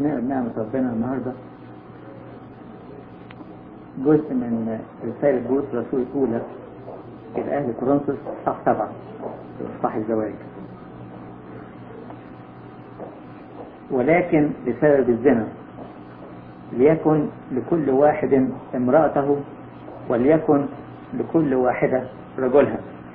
نقرا نعمة ربنا النهاردة جزء من رسالة بولس الرسول الأولى إلى أهل كورنثوس إصحاح سبعة إصحاح الزواج ولكن بسبب الزنا ليكن لكل واحد امرأته وليكن لكل واحدة رجلها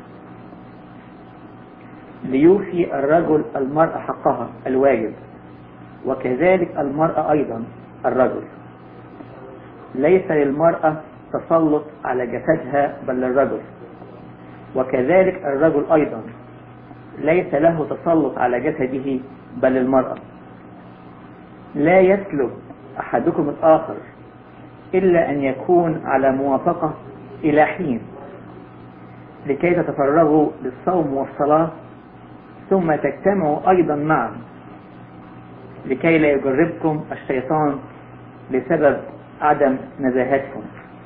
ليوفي الرجل المرأة حقها الواجب وكذلك المرأة أيضا الرجل ليس للمرأة تسلط على جسدها بل للرجل وكذلك الرجل أيضا ليس له تسلط على جسده بل للمرأة لا يسلب أحدكم الآخر إلا أن يكون على موافقة إلى حين لكي تتفرغوا للصوم والصلاة ثم تجتمعوا أيضا معا لكي لا يجربكم الشيطان لسبب عدم نزاهتكم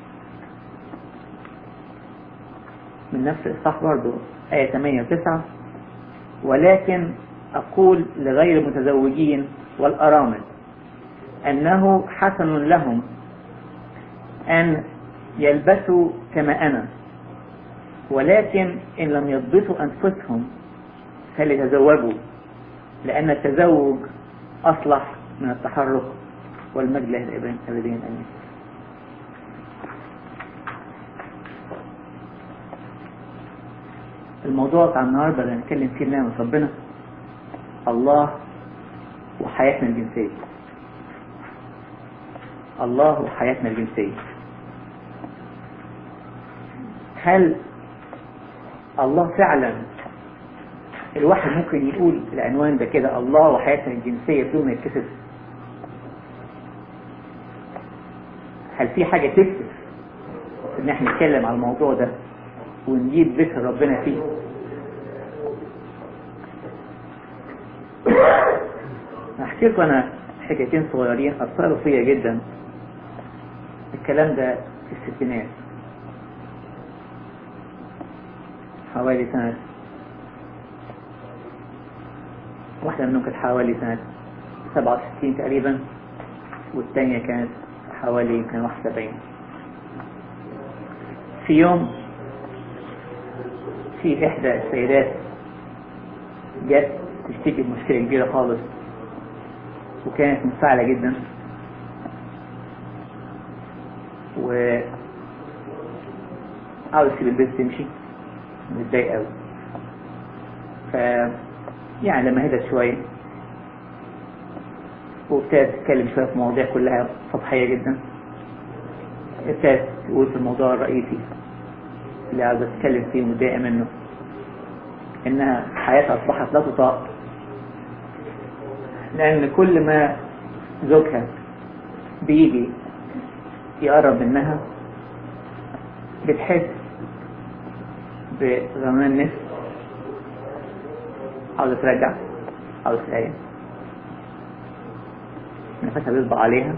من نفس الإصحاح برضه آية 8 و 9 ولكن أقول لغير المتزوجين والأرامل أنه حسن لهم أن يلبسوا كما أنا ولكن إن لم يضبطوا أنفسهم فليتزوجوا لأن التزوج أصلح من التحرك والمجد له الأبدين أمين الموضوع بتاع النهارده اللي هنتكلم فيه نعمة ربنا الله وحياتنا الجنسية الله وحياتنا الجنسية هل الله فعلا الواحد ممكن يقول العنوان ده كده الله وحياتنا الجنسية بدون ما يتكسف هل في حاجة تكسف ان احنا نتكلم على الموضوع ده ونجيب ذكر ربنا فيه هحكي لكم انا حكايتين صغيرين اثروا فيا جدا الكلام ده في الستينات حوالي سنة واحدة منهم كانت حوالي سنة 67 تقريبا والثانية كانت حوالي يمكن 71 في يوم في إحدى السيدات جت تشتكي بمشكلة كبيرة خالص وكانت منفعلة جدا و عاوز تسيب البيت تمشي متضايق قوي ف يعني لما هدت شوية وابتدت تتكلم شوية في مواضيع كلها سطحية جدا ابتدت تقول في الموضوع الرئيسي اللي عاوزة تتكلم فيه متضايقة منه إنها حياتها أصبحت لا تطاق لأن كل ما زوجها بيجي يقرب منها بتحس بغمان نفس عاوزة ترجع عاوزة تقايم نفسها بيصبح عليها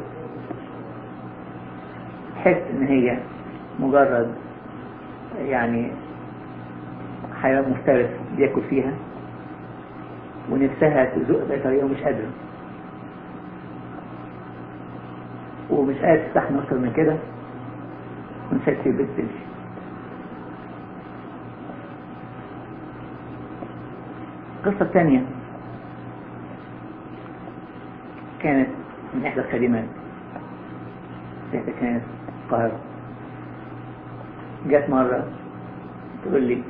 تحس ان هي مجرد يعني حيوان مفترس بياكل فيها ونفسها تزق بأي طريقة ومش قادرة ومش قادرة تستحمل أكتر من كده ونسيت في البيت تمشي القصة الثانية كانت من إحدى الخادمات إحدى كانت القاهرة جت مرة تقول لي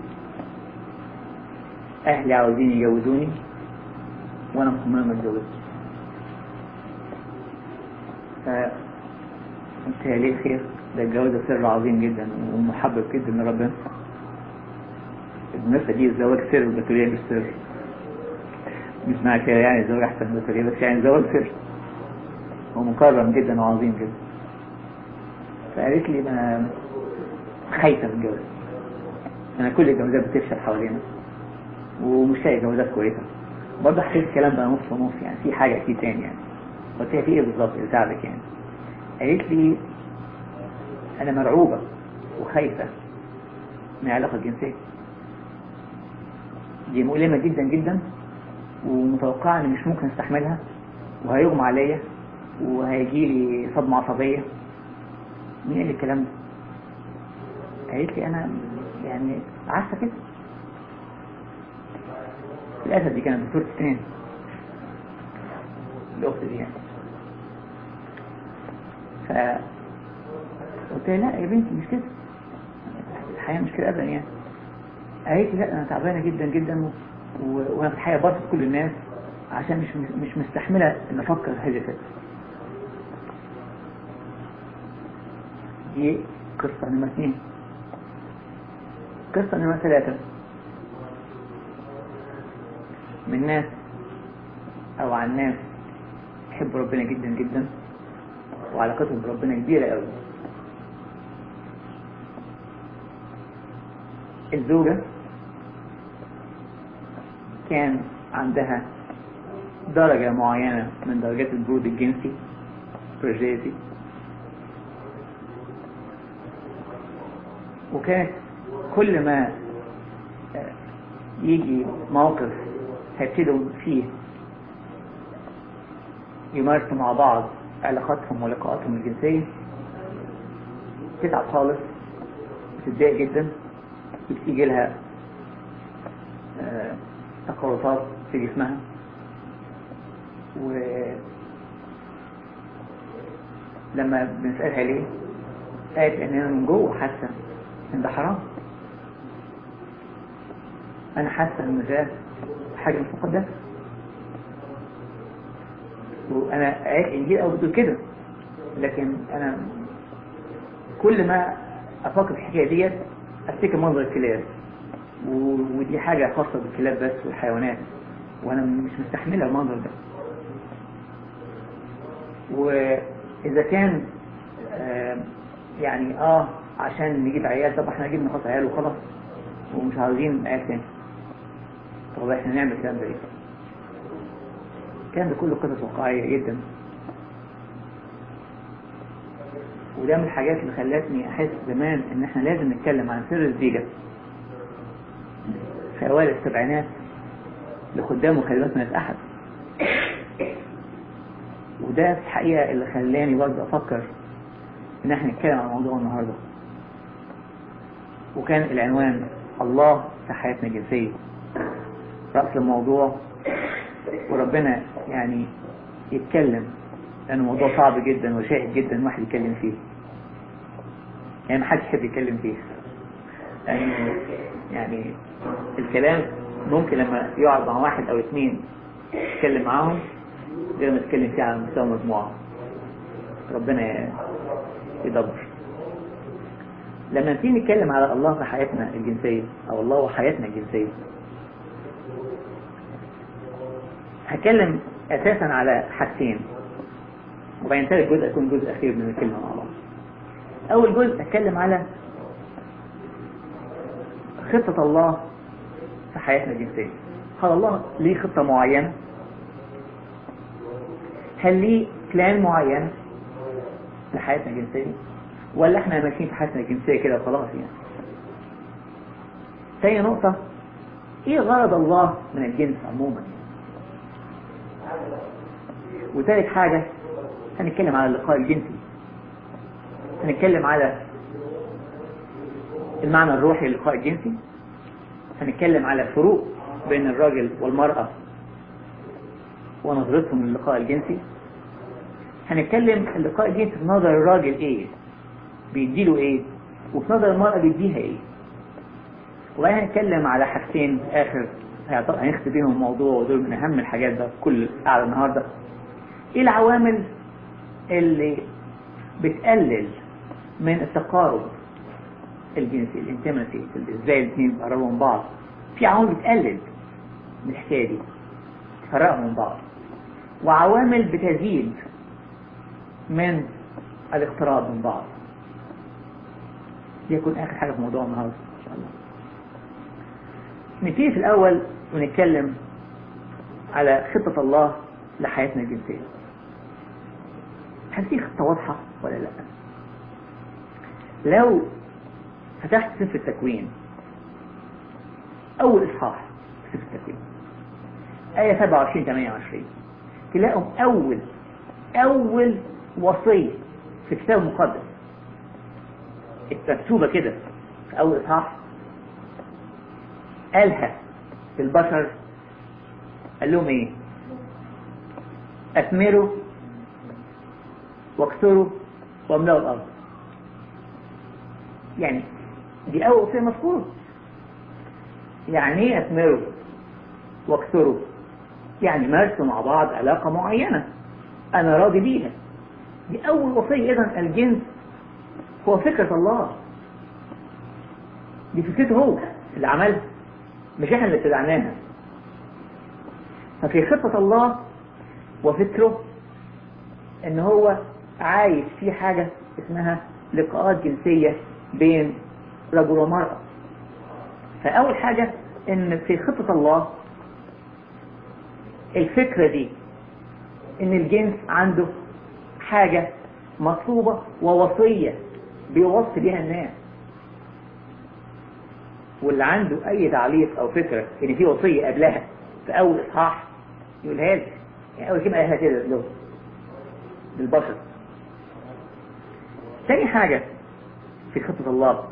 أهلي عاوزين يجوزوني وأنا مصممة ما اتجوزش فقلت لها ليه خير ده الجواز ده سر عظيم جدا ومحبب جدا لربنا المناسبة دي الزواج سر والبكالوريا مش سر مش معنى كده يعني الزواج أحسن من البكالوريا بس يعني الزواج سر ومكرم جدا وعظيم جدا فقالت لي ما خايفة من الجواز أنا كل الجوازات بتفشل حوالينا ومش لاقي جوازات كويسة برضه حكيت الكلام بقى نص ونص يعني في حاجة أكيد تاني يعني قلت لها في إيه بالظبط اللي تعبك يعني قالت لي أنا مرعوبة وخايفة من العلاقة الجنسية دي مؤلمة جدا جدا ومتوقعة إن مش ممكن استحملها وهيغمى عليا وهيجي لي صدمة عصبية مين قال لي الكلام ده؟ قالت لي أنا يعني عارفة كده للأسف دي كانت دكتورة اسنان الأخت دي يعني ف قلت لها لا يا بنتي مش كده الحياة مش كده أبدا يعني قالت لي لا أنا تعبانة جدا جدا و... و... وأنا في الحقيقة برفض كل الناس عشان مش مش مستحملة إن أفكر هذه الفكرة دي قصة نمرة اثنين قصة نمرة ثلاثة من ناس أو عن ناس يحبوا ربنا جدا جدا وعلاقتهم بربنا كبيرة قوي الزوجة كان عندها درجة معينة من درجات البرود الجنسي برجيتي وكانت كل ما يجي موقف هيبتدوا فيه يمارسوا مع بعض علاقاتهم ولقاءاتهم الجنسية تتعب خالص بتتضايق جدا بتيجي لها تقلصات في جسمها ولما بنسألها ليه قالت ان انا من جوه حاسة ان ده حرام انا حاسة ان ده حاجة مش مقدسة وانا قريت انجيل او بتقول كده لكن انا كل ما افكر في الحكايه ديت افتكر منظر الكلاب ودي حاجه خاصه بالكلاب بس والحيوانات وانا مش مستحمله المنظر ده واذا كان آه يعني اه عشان نجيب عيال طب احنا جبنا خلاص عيال وخلاص ومش عاوزين عيال تاني طب احنا نعمل الكلام ده ليه؟ الكلام ده كله قصص واقعية جدا وده من الحاجات اللي خلتني احس زمان ان احنا لازم نتكلم عن سر الزيجة في اوائل السبعينات لخدام وخادمات من احد وده في الحقيقة اللي خلاني برضه افكر ان احنا نتكلم عن الموضوع النهاردة وكان العنوان الله في حياتنا الجنسية رأس الموضوع وربنا يعني يتكلم لأنه موضوع صعب جدا وشائك جدا الواحد يتكلم فيه يعني ما حدش يحب يتكلم فيه لأنه يعني الكلام ممكن لما يقعد مع واحد أو اثنين يتكلم معاهم غير ما يتكلم فيه على مستوى مجموعة ربنا يدبر لما نبتدي نتكلم على الله في حياتنا الجنسية أو الله وحياتنا الجنسية هتكلم اساسا على حاجتين وبعدين ثالث جزء يكون جزء اخير من الكلمه مع بعض اول جزء اتكلم على خطه الله في حياتنا الجنسيه هل الله ليه خطه معينه هل ليه بلان معين لحياتنا الجنسيه ولا احنا ماشيين في حياتنا الجنسيه كده وخلاص يعني تاني نقطه ايه غرض الله من الجنس عموما وثالث حاجة هنتكلم على اللقاء الجنسي هنتكلم على المعنى الروحي للقاء الجنسي هنتكلم على الفروق بين الراجل والمرأة ونظرتهم للقاء الجنسي هنتكلم اللقاء الجنسي في نظر الراجل ايه بيديله ايه وفي نظر المرأة بيديها ايه وبعدين هنتكلم على حاجتين اخر هنختم بيهم الموضوع ودول من اهم الحاجات ده في كل قعده النهارده ايه العوامل اللي بتقلل من التقارب الجنسي الانتمسي ازاي الاثنين بيقربوا من بعض في عوامل بتقلل من الحكايه دي تفرقهم من بعض وعوامل بتزيد من الاقتراب من بعض دي يكون اخر حاجه في موضوع النهارده ان شاء الله نبتدي في الاول ونتكلم على خطه الله لحياتنا الجنسيه هل في خطة واضحة ولا لا لو فتحت سفر التكوين أول إصحاح في سفر التكوين آية 27 28 تلاقوا أول أول وصية في الكتاب المقدس مكتوبة كده في أول إصحاح قالها للبشر قال لهم إيه؟ أثمروا واكثروا واملأوا الأرض يعني دي أول وصية مذكورة يعني إيه أثمروا واكثروا يعني مارسوا مع بعض علاقة معينة أنا راضي بيها دي أول وصية إذا الجنس هو فكرة الله دي فكرته هو اللي عملها مش احنا اللي ابتدعناها ففي خطة الله وفكره ان هو عايش في حاجة اسمها لقاءات جنسية بين رجل ومرأة فأول حاجة ان في خطة الله الفكرة دي ان الجنس عنده حاجة مطلوبة ووصية بيوصي بيها الناس واللي عنده اي تعليق او فكرة ان في وصية قبلها في اول اصحاح يقولها لك يعني اول كلمة قالها كده له للبشر تاني حاجة في خطة الله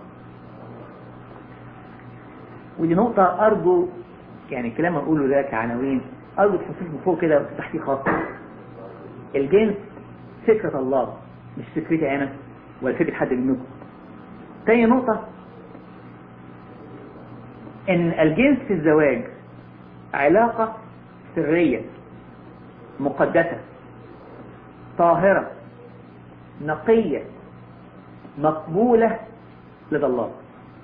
ودي نقطة أرجو يعني الكلام اللي أقوله ده كعناوين أرجو تحطيه من فوق كده وتفتحيه خاص الجنس فكرة الله مش فكرتي أنا ولا فكرة حد منكم تاني نقطة إن الجنس في الزواج علاقة سرية مقدسة طاهرة نقية مقبولة لدى الله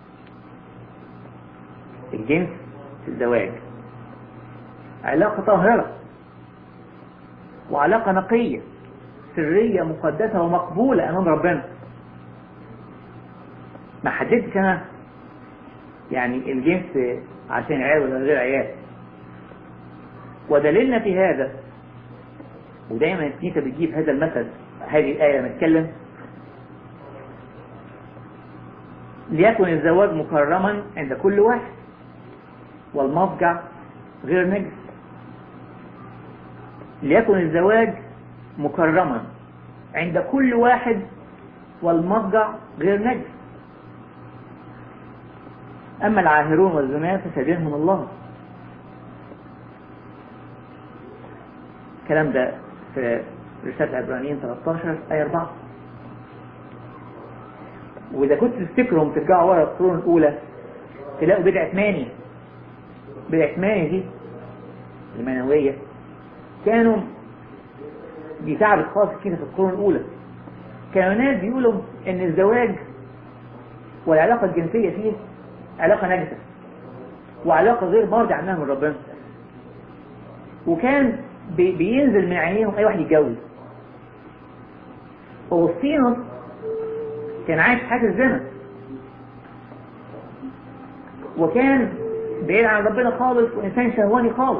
الجنس في الزواج علاقة طاهرة وعلاقة نقية سرية مقدسة ومقبولة أمام ربنا ما حددتش أنا يعني الجنس عشان عيال ولا غير عيال ودليلنا في هذا ودايما الكنيسة بتجيب هذا المثل هذه الآية لما تتكلم ليكن الزواج مكرما عند كل واحد والمضجع غير نجس ليكن الزواج مكرما عند كل واحد والمضجع غير نجس أما العاهرون والزنا فسبيلهم الله الكلام ده في رسالة عبرانيين 13 آية 4 وإذا كنت تفتكرهم ترجعوا ورا القرون الأولى تلاقوا بدعة ماني بدعة ماني دي المنوية كانوا دي تعب خاص كده في القرون الأولى كانوا ناس بيقولوا إن الزواج والعلاقة الجنسية فيه علاقة نجسة وعلاقة غير مرضي عنها من ربنا وكان بي بينزل من عينيهم أي واحد يتجوز أوسطينوس كان عايش حياة الزنا وكان بعيد عن ربنا خالص وإنسان شهواني خالص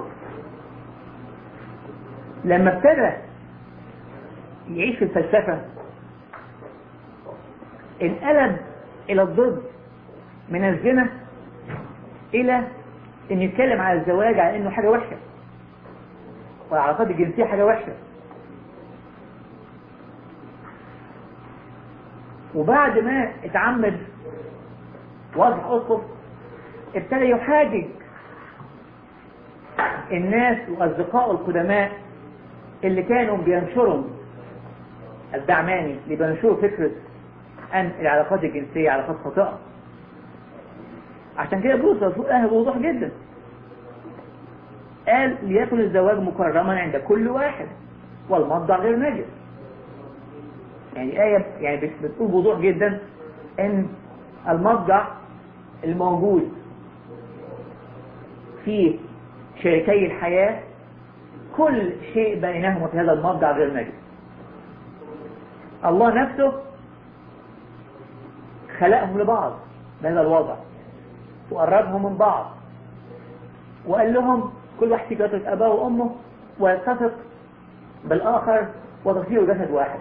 لما ابتدى يعيش في الفلسفة انقلب إلى الضد من الزنا إلى إن يتكلم على الزواج على إنه حاجة وحشة والعلاقات الجنسية حاجة وحشة وبعد ما اتعمد واضح أسقف ابتدى يحاجج الناس وأصدقائه القدماء اللي كانوا بينشروا الدعماني اللي بينشروا فكرة أن العلاقات الجنسية علاقات خاطئة عشان كده بولس الرسول قال بوضوح جدا قال ليكن الزواج مكرما عند كل واحد والمضجع غير نجس يعني آية يعني بتقول بوضوح جدا ان المضجع الموجود في شريكي الحياة كل شيء بينهما في هذا المضجع غير نجس الله نفسه خلقهم لبعض بهذا الوضع وقربهم من بعض وقال لهم كل واحد فيكم يترك أباه وأمه ويتفق بالآخر وتصيروا جسد واحد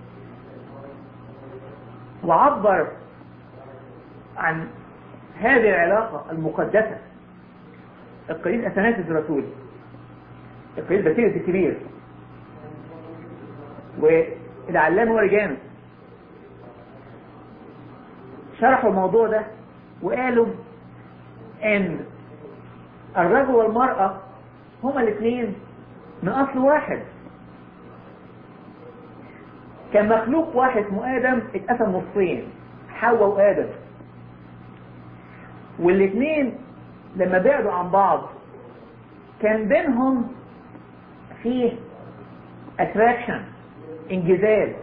وعبر عن هذه العلاقة المقدسة القليل أثناس الرسول القليل بسيرة الكبير والعلامة اوريجانوس شرحوا الموضوع ده وقالوا ان الرجل والمرأة هما الاثنين من اصل واحد كان مخلوق واحد اسمه ادم اتقسم نصين حواء وادم والاثنين لما بعدوا عن بعض كان بينهم فيه اتراكشن انجذاب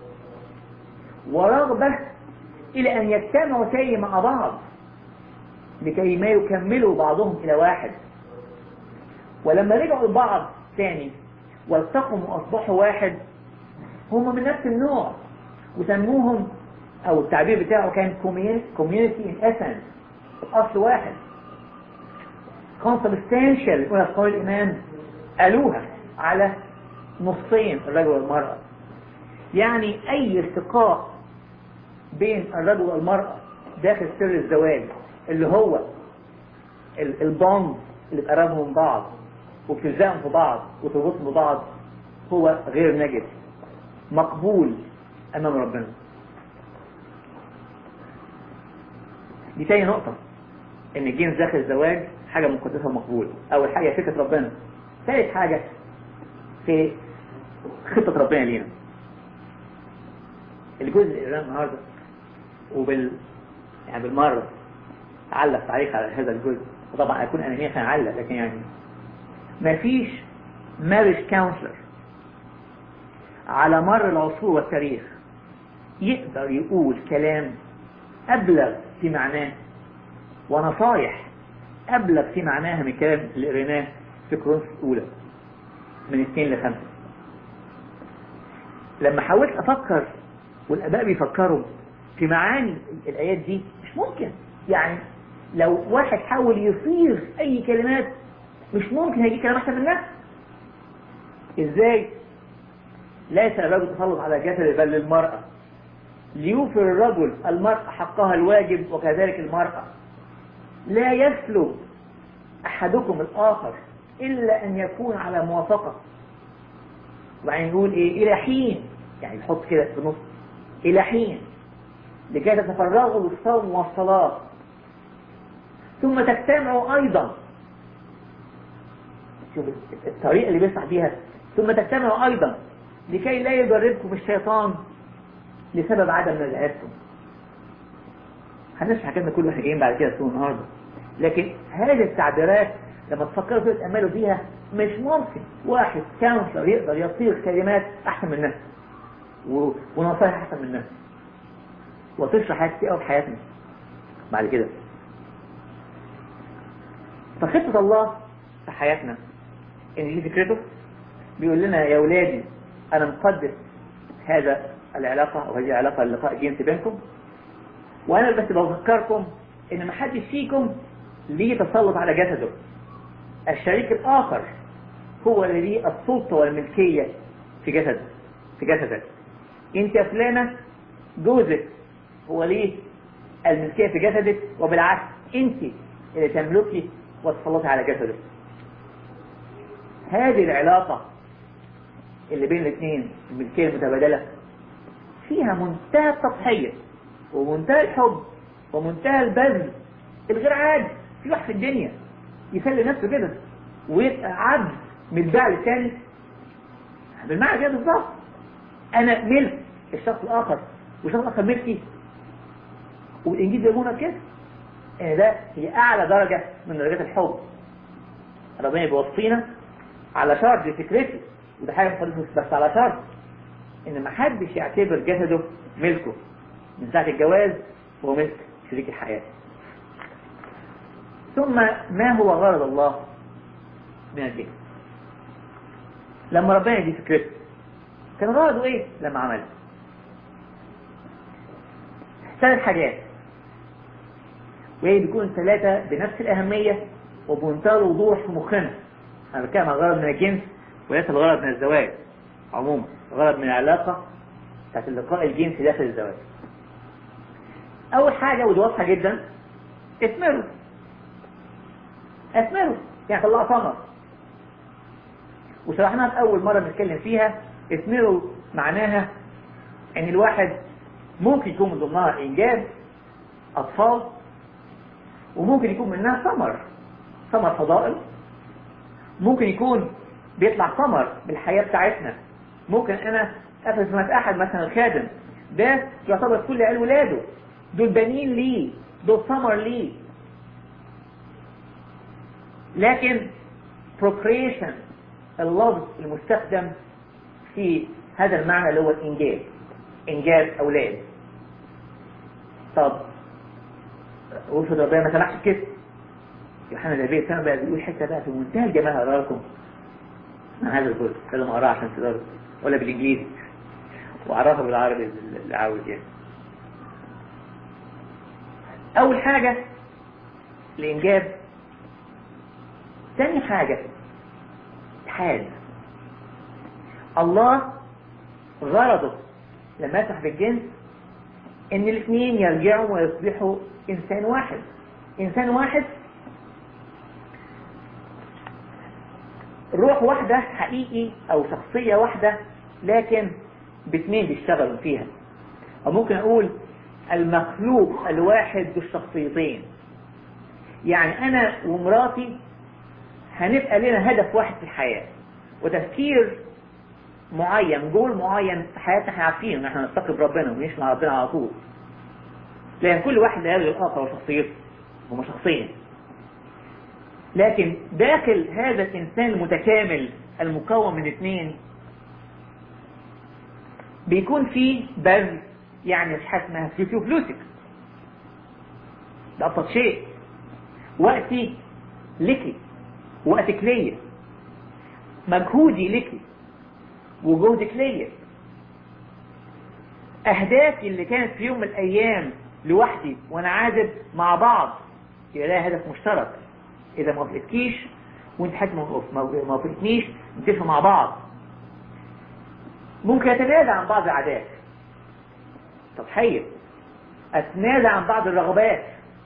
ورغبة الى ان يجتمعوا تاني مع بعض لكي ما يكملوا بعضهم الى واحد ولما رجعوا لبعض تاني والتقوا واصبحوا واحد هم من نفس النوع وسموهم او التعبير بتاعه كان community in essence اصل واحد consubstantial يقول قول الامام قالوها على نصين الرجل والمرأة يعني اي التقاء بين الرجل والمرأة داخل سر الزواج اللي هو البوند اللي بقربهم من بعض وبتلزقهم في بعض وتربطهم ببعض هو غير نجس مقبول امام ربنا دي تاني نقطة ان الجنس داخل الزواج حاجة مقدسة ومقبول اول حاجة فكرة ربنا ثالث حاجة في خطة ربنا لينا الجزء اللي قراه النهارده وبال يعني بالمرة علق تعليق على هذا الجزء وطبعا اكون انا عشان اعلق لكن يعني مفيش مارج كونسلر على مر العصور والتاريخ يقدر يقول كلام أبلغ في معناه ونصايح أبلغ في معناها من الكلام اللي قريناه في كرونس الأولى من اثنين لخمسة لما حاولت أفكر والآباء بيفكروا في معاني الآيات دي مش ممكن يعني لو واحد حاول يصير أي كلمات مش ممكن هيجي كلام أحسن من نفسه إزاي ليس الرجل تسلط على جسد بل للمرأة ليوفر الرجل المرأة حقها الواجب وكذلك المرأة لا يسلب أحدكم الآخر إلا أن يكون على موافقة وبعدين يقول إيه إلى حين يعني يحط كده في النص إلى حين لكي تتفرغوا للصوم والصلاة ثم تجتمعوا أيضا شوف الطريقة اللي بيسعى بيها ثم تجتمعوا أيضا لكي لا يجربكم الشيطان لسبب عدم نزعتكم هنشرح كده كل واحد جايين بعد كده طول النهارده لكن هذه التعبيرات لما تفكروا فيها وتأملوا فيها مش ممكن واحد كونسلر يقدر يصيغ كلمات أحسن من نفسه و... ونصائح أحسن من نفسه وتشرح حاجات كتير قوي في حياتنا بعد كده فخطة الله في حياتنا إن دي فكرته بيقول لنا يا أولادي أنا مقدس هذا العلاقة أو هذه العلاقة اللقاء الجنسي بينكم وأنا بس بفكركم إن ما حدش فيكم ليه تسلط على جسده الشريك الآخر هو اللي ليه السلطة والملكية في جسده في جسدك أنت يا فلانة جوزك هو ليه الملكية في جسدك وبالعكس أنت اللي تملكي وتسلطي على جسدك هذه العلاقة اللي بين الاثنين الملكية المتبادلة فيها منتهى التضحية ومنتهى الحب ومنتهى البذل الغير عادي في واحد في الدنيا يسلي نفسه كده ويبقى عبد متباع للتاني بالمعنى كده بالظبط انا ملك الشخص الاخر والشخص الاخر ملكي والانجيل بيقولنا كده ان ده هي اعلى درجة من درجات الحب ربنا بيوصينا على شرط دي فكرتي وده حاجة مقدسة بس على شرط ان ما حدش يعتبر جسده ملكه من ساعة الجواز هو ملك شريك الحياة ثم ما هو غرض الله من الجنس لما ربنا دي فكرته كان غرضه ايه لما عمله ثلاث حاجات وهي بيكون ثلاثة بنفس الأهمية وبمنتهى الوضوح في مخنا أنا بتكلم عن الغرض من الجنس وليس الغرض من الزواج عموما الغرض من العلاقة بتاعت اللقاء الجنسي داخل الزواج أول حاجة ودي واضحة جدا اثمروا اثمروا يعني طلعوا ثمر وشرحناها في أول مرة بنتكلم فيها اسمه معناها ان الواحد ممكن يكون من ضمنها انجاب اطفال وممكن يكون منها ثمر ثمر فضائل ممكن يكون بيطلع ثمر بالحياة بتاعتنا ممكن انا افرز مثلا احد مثلا الخادم ده يعتبر كل عيال ولاده دول بنين ليه دول ثمر ليه لكن procreation اللفظ المستخدم في هذا المعنى اللي هو الإنجاب إنجاب أولاد طب وفد ربنا ما سمحش كده يوحنا النبي سنة بقى بيقول حتة بقى في منتهى الجمال هقرا لكم عن هذا الجزء لازم اقراها عشان تقدروا ولا بالانجليزي واعرفها بالعربي اللي عاوز يعني اول حاجة الانجاب تاني حاجة حال الله غرضه لما يسمح بالجنس ان الاثنين يرجعوا ويصبحوا انسان واحد انسان واحد روح واحدة حقيقي او شخصية واحدة لكن باثنين بيشتغلوا فيها او ممكن اقول المخلوق الواحد بالشخصيتين يعني انا ومراتي هنبقى لنا هدف واحد في الحياة وتفكير معين جول معين في حياتنا احنا عارفين ان احنا نستقرب ربنا ونعيش مع ربنا على طول لان كل واحد يلغي الاخر وشخصيته هما شخصين لكن داخل هذا الانسان المتكامل المكون من اثنين بيكون فيه بذل يعني مش حاجه اسمها فلوسي وفلوسك ده ابسط شيء وقتي لك وقتك ليا مجهودي لك وجهدك ليا اهدافي اللي كانت في يوم من الايام لوحدي وانا عازب مع بعض يبقى لها هدف مشترك اذا ما وافقتكيش وانت حاجه ما وافقتنيش نتفق مع بعض ممكن اتنازع عن بعض العادات تضحيه اتنازع عن بعض الرغبات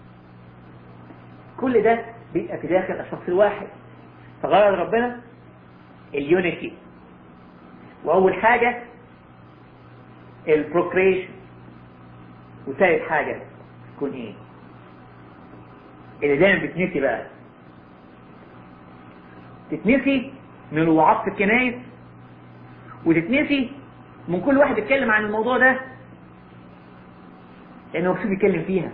كل ده بيبقى في داخل الشخص الواحد فغرض ربنا اليونيتي واول حاجة البروكريشن وثالث حاجة تكون ايه اللي دايما بتنسي بقى تتنسي من الوعاظ في الكنايس وتتنسي من كل واحد يتكلم عن الموضوع ده لانه مكسوف يتكلم فيها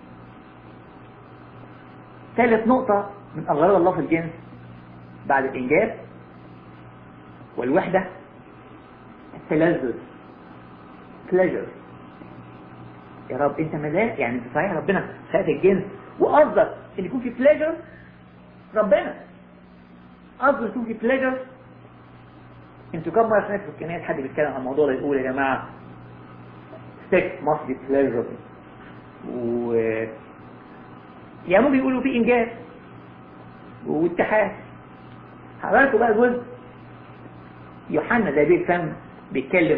ثالث نقطة من أغراض الله في الجنس بعد الإنجاب والوحدة التلذذ pleasure يا رب انت ملاك يعني انت صحيح ربنا خلق الجنس وقصدك ان يكون في pleasure ربنا قصده يكون في pleasure انتوا كم مرة سمعتوا في الكنائس حد بيتكلم عن الموضوع ده يقول يا جماعة sex must be pleasurable و يعني ممكن يقولوا في انجاز واتحاد حضراتكم بقى جزء يوحنا ده بيفهم بيتكلم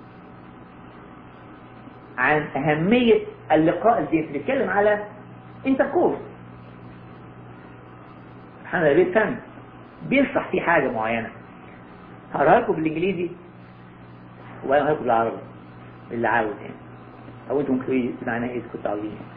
عن أهمية اللقاء الجنسي بيتكلم على انتركورس يوحنا ده بيفهم بيشرح فيه حاجة معينة هقراها لكم بالانجليزي وانا هقراها لكم بالعربي اللي عاوز يعني او انتم ممكن معناها ايه كنتوا عاوزين يعني.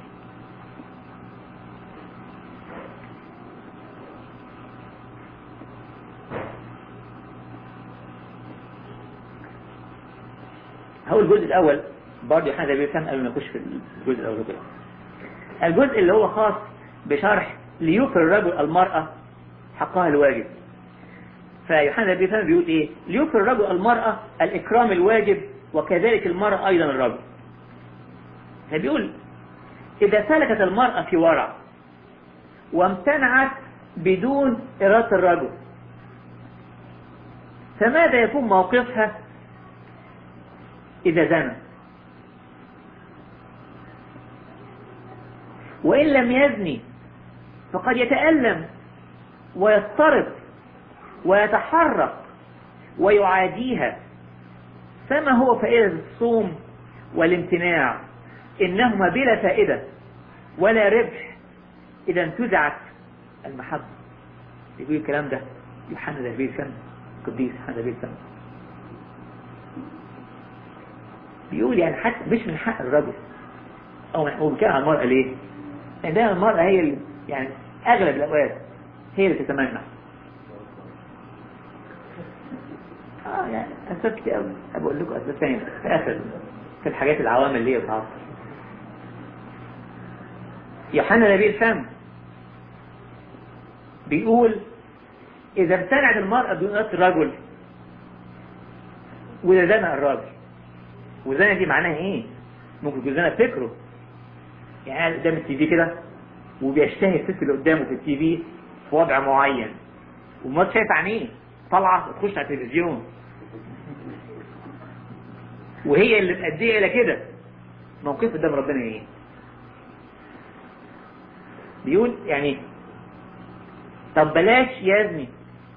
هو الجزء الأول برضه احنا زي بيفهم قبل ما نخش في الجزء الأول كده الجزء اللي هو خاص بشرح ليوفي الرجل المرأة حقها الواجب فيوحنا بيفهم بيقول ايه ليوفي الرجل المرأة الإكرام الواجب وكذلك المرأة أيضا الرجل فبيقول إذا سلكت المرأة في ورع وامتنعت بدون إرادة الرجل فماذا يكون موقفها إذا زنى وإن لم يزني فقد يتألم ويضطرب ويتحرك ويعاديها فما هو فائدة الصوم والامتناع إنهما بلا فائدة ولا ربح إذا انتزعت المحبة يقول الكلام ده يوحنا ده بيسم قديس يوحنا ده بيسم بيقول يعني حتى مش من حق الرجل او من هو بيتكلم عن المرأة ليه؟ لان دايما المرأة هي اللي يعني اغلب الاوقات هي اللي تتمنع اه يعني اسباب كتير قوي بقول لكم اسباب ثانيه في اخر في الحاجات العوامل اللي هي بتعصر يوحنا نبي الفم بيقول إذا امتنعت المرأة بدون إرادة الرجل وإذا زنى الراجل وزنى دي معناها إيه؟ ممكن يكون زنى فكره يعني قاعد قدام التي في كده وبيشتهي الست اللي قدامه في التي في في وضع معين وما شايف عينيه طالعة وتخش على التلفزيون وهي اللي مأدية إلى كده موقف قدام ربنا إيه؟ بيقول يعني طب بلاش يزني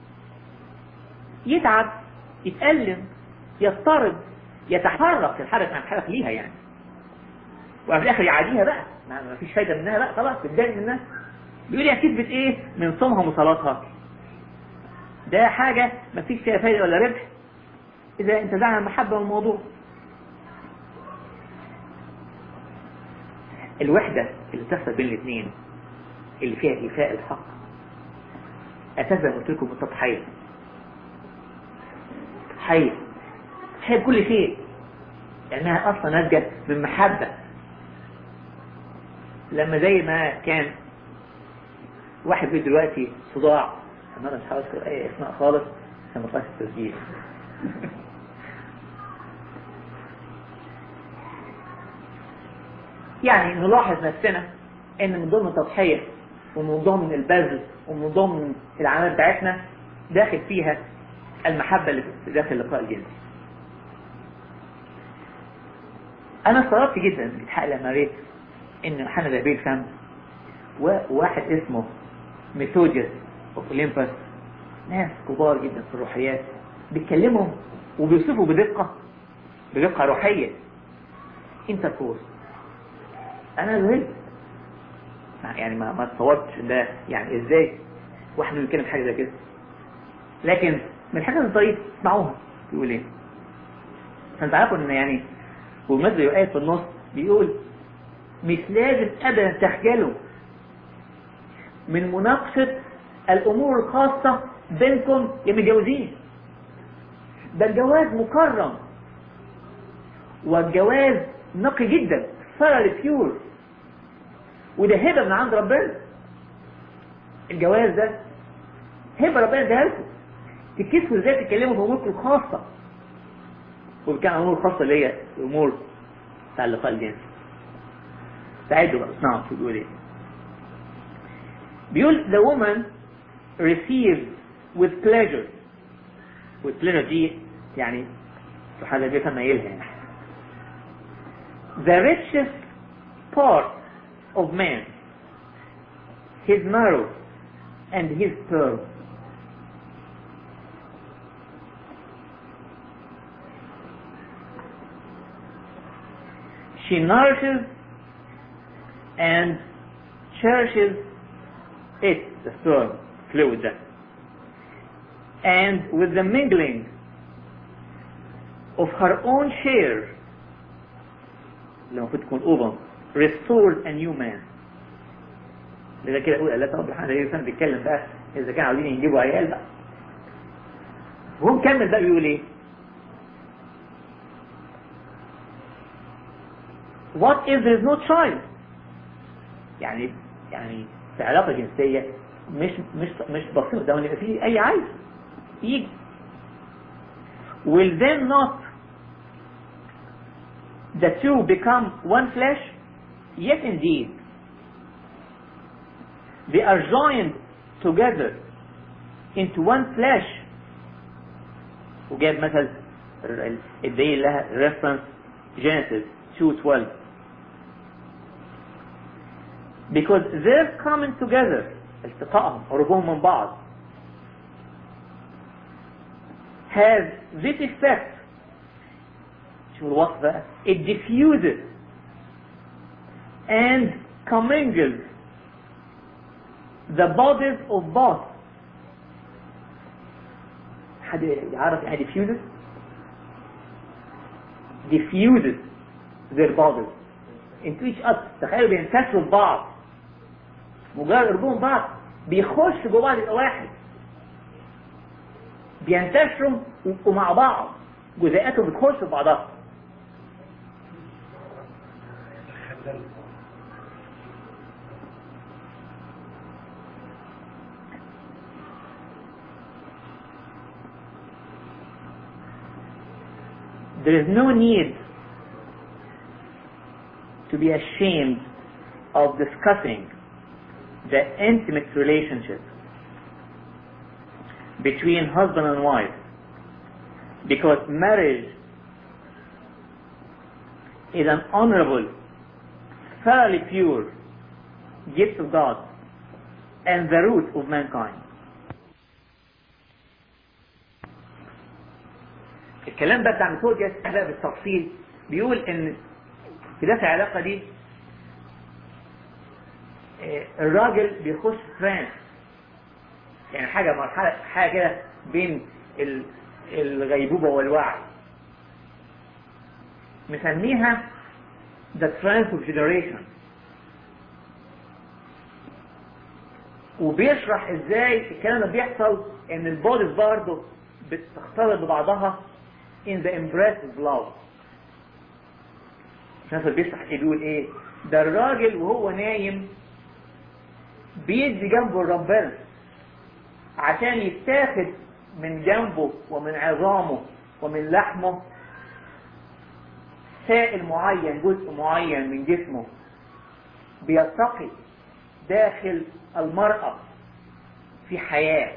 يتعب يتألم يضطرب يتحرك يتحرك عن حرك ليها يعني وفي الاخر يعاديها بقى ما فيش فايده منها بقى خلاص تتضايق منها بيقول يا كذبت ايه من صومها وصلاتها ده حاجة ما فيش فيها فايدة ولا ربح إذا انتزعنا المحبة من الموضوع الوحدة اللي بتحصل بين الاثنين اللي فيها إيفاء الحق أساسا قلت لكم التضحية تضحية تضحية بكل شيء لأنها أصلا ناتجة من محبة لما زي ما كان واحد بيقول دلوقتي صداع أنا مش هذكر أي اسماء خالص عشان ما اطلعش التسجيل يعني نلاحظ نفسنا ان من ضمن التضحية ومن ضمن البذل ومن ضمن العمل بتاعتنا داخل فيها المحبة اللي في داخل اللقاء الجنسي انا استغربت جدا الحق لما قريت ان حنا بابيل فم وواحد اسمه ميثوديوس اوف اولمبس ناس كبار جدا في الروحيات بيتكلموا وبيوصفوا بدقة بدقة روحية انتركورس انا ذهلت يعني ما ما تصورتش ده يعني ازاي واحد بيتكلم حاجه زي كده لكن من الحاجات الطريقة اسمعوها بيقول ايه عشان تعرفوا ان يعني ومثل آية في النص بيقول مش لازم ابدا تخجلوا من مناقشة الامور الخاصة بينكم يا متجوزين ده الجواز مكرم والجواز نقي جدا ثرى بيور وده هبة من عند ربنا الجواز ده هبة ربنا اداها لكم تكسفوا ازاي تتكلموا في اموركم الخاصة وكان امور خاصة اللي هي الامور بتاع اللقاء الجنسي استعدوا بقى اسمعوا شو بيقول ايه بيقول the woman receives with pleasure with pleasure دي يعني سبحان الله بيفهم مايلها يعني the richest part of man his marrow and his pearl she nourishes and cherishes it, the sperm fluid that. And with the mingling of her own share, لما كنت تكون أوبن restores a new man. لذا كده أقول الله طب الحمد لله الإنسان بيتكلم بقى إذا كانوا عاوزين يجيبوا عيال بقى. وهو مكمل بقى بيقول إيه؟ What if there is no child؟ يعني يعني في علاقة جنسية مش مش مش بسيط ده يبقى فيه أي عيل يجي will then not the two become one flesh? Yes, indeed. They are joined together into one flesh. وجاب مثل الدليل لها reference Genesis 2:12 because their coming together التقائهم قربهم من بعض has this effect شو الوصف بقى it diffuses and commingles the bodies of both حد يعرف يعني diffuses diffuses their bodies into each other تخيلوا بينتشروا في بعض مجرد قربهم بعض بيخش جوه بعض يبقى واحد بينتشروا ويبقوا مع بعض جزيئاتهم بتخش في بعضها There is no need to be ashamed of discussing the intimate relationship between husband and wife because marriage is an honorable, thoroughly pure gift of God and the root of mankind. الكلام ده بتاع ميثوديوس بقى بالتفصيل بيقول ان في دافع العلاقه دي آه، الراجل بيخش ترانس يعني حاجه مرحله حاجه كده بين ال- الغيبوبه والوعي مسميها the trance of generation وبيشرح ازاي الكلام ده بيحصل ان البوديز برضه بتختلط ببعضها in the embrace of love الناس بيشرح ايه بيقول ايه ده الراجل وهو نايم بيدي جنبه ربنا عشان يتاخد من جنبه ومن عظامه ومن لحمه سائل معين جزء معين من جسمه بيلتقي داخل المرأة في حياة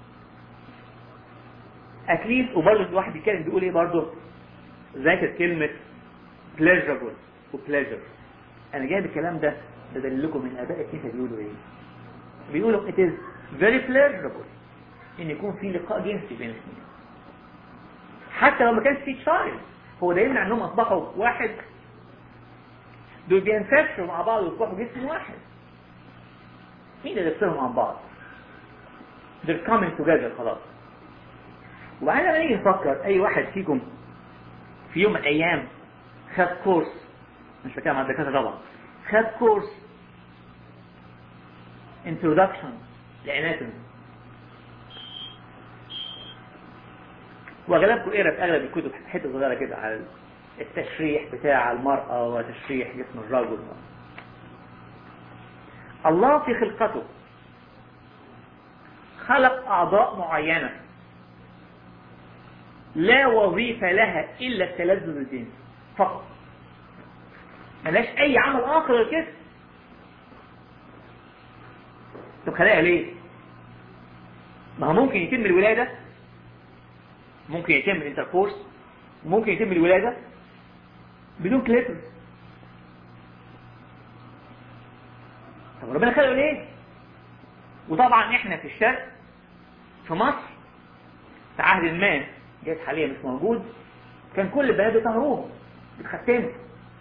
اتليست وبرضه الواحد بيتكلم بيقول ايه برضه ذاكر كلمة pleasurable و pleasure انا جايب الكلام ده بدل لكم من اباء الكنيسة بيقولوا ايه بيقولوا it is very pleasurable ان يكون في لقاء جنسي بين الاثنين حتى لو ما كانش في تشايلد هو ده يمنع انهم اصبحوا واحد دول بينتشروا مع بعض ويصبحوا جسم واحد مين اللي يفصلهم عن بعض they're coming together خلاص وبعدين لما نيجي نفكر اي واحد فيكم في يوم من الايام خد كورس مش بتكلم عن الدكاتره طبعا خد كورس introduction لاناتومي واغلبكم قرا في اغلب الكتب حته صغيره كده على التشريح بتاع المرأة وتشريح جسم الرجل الله في خلقته خلق أعضاء معينة لا وظيفة لها إلا التلذذ الجنسي فقط ملاش أي عمل آخر غير كده طب خلاها ليه؟ ما هو ممكن يتم الولادة ممكن يتم الانتركورس ممكن يتم الولادة بدون كليترس طب ربنا خلقه ليه؟ وطبعا احنا في الشرق في مصر في عهد ما جايز حاليا مش موجود كان كل البنات بيطهروهم بتختموا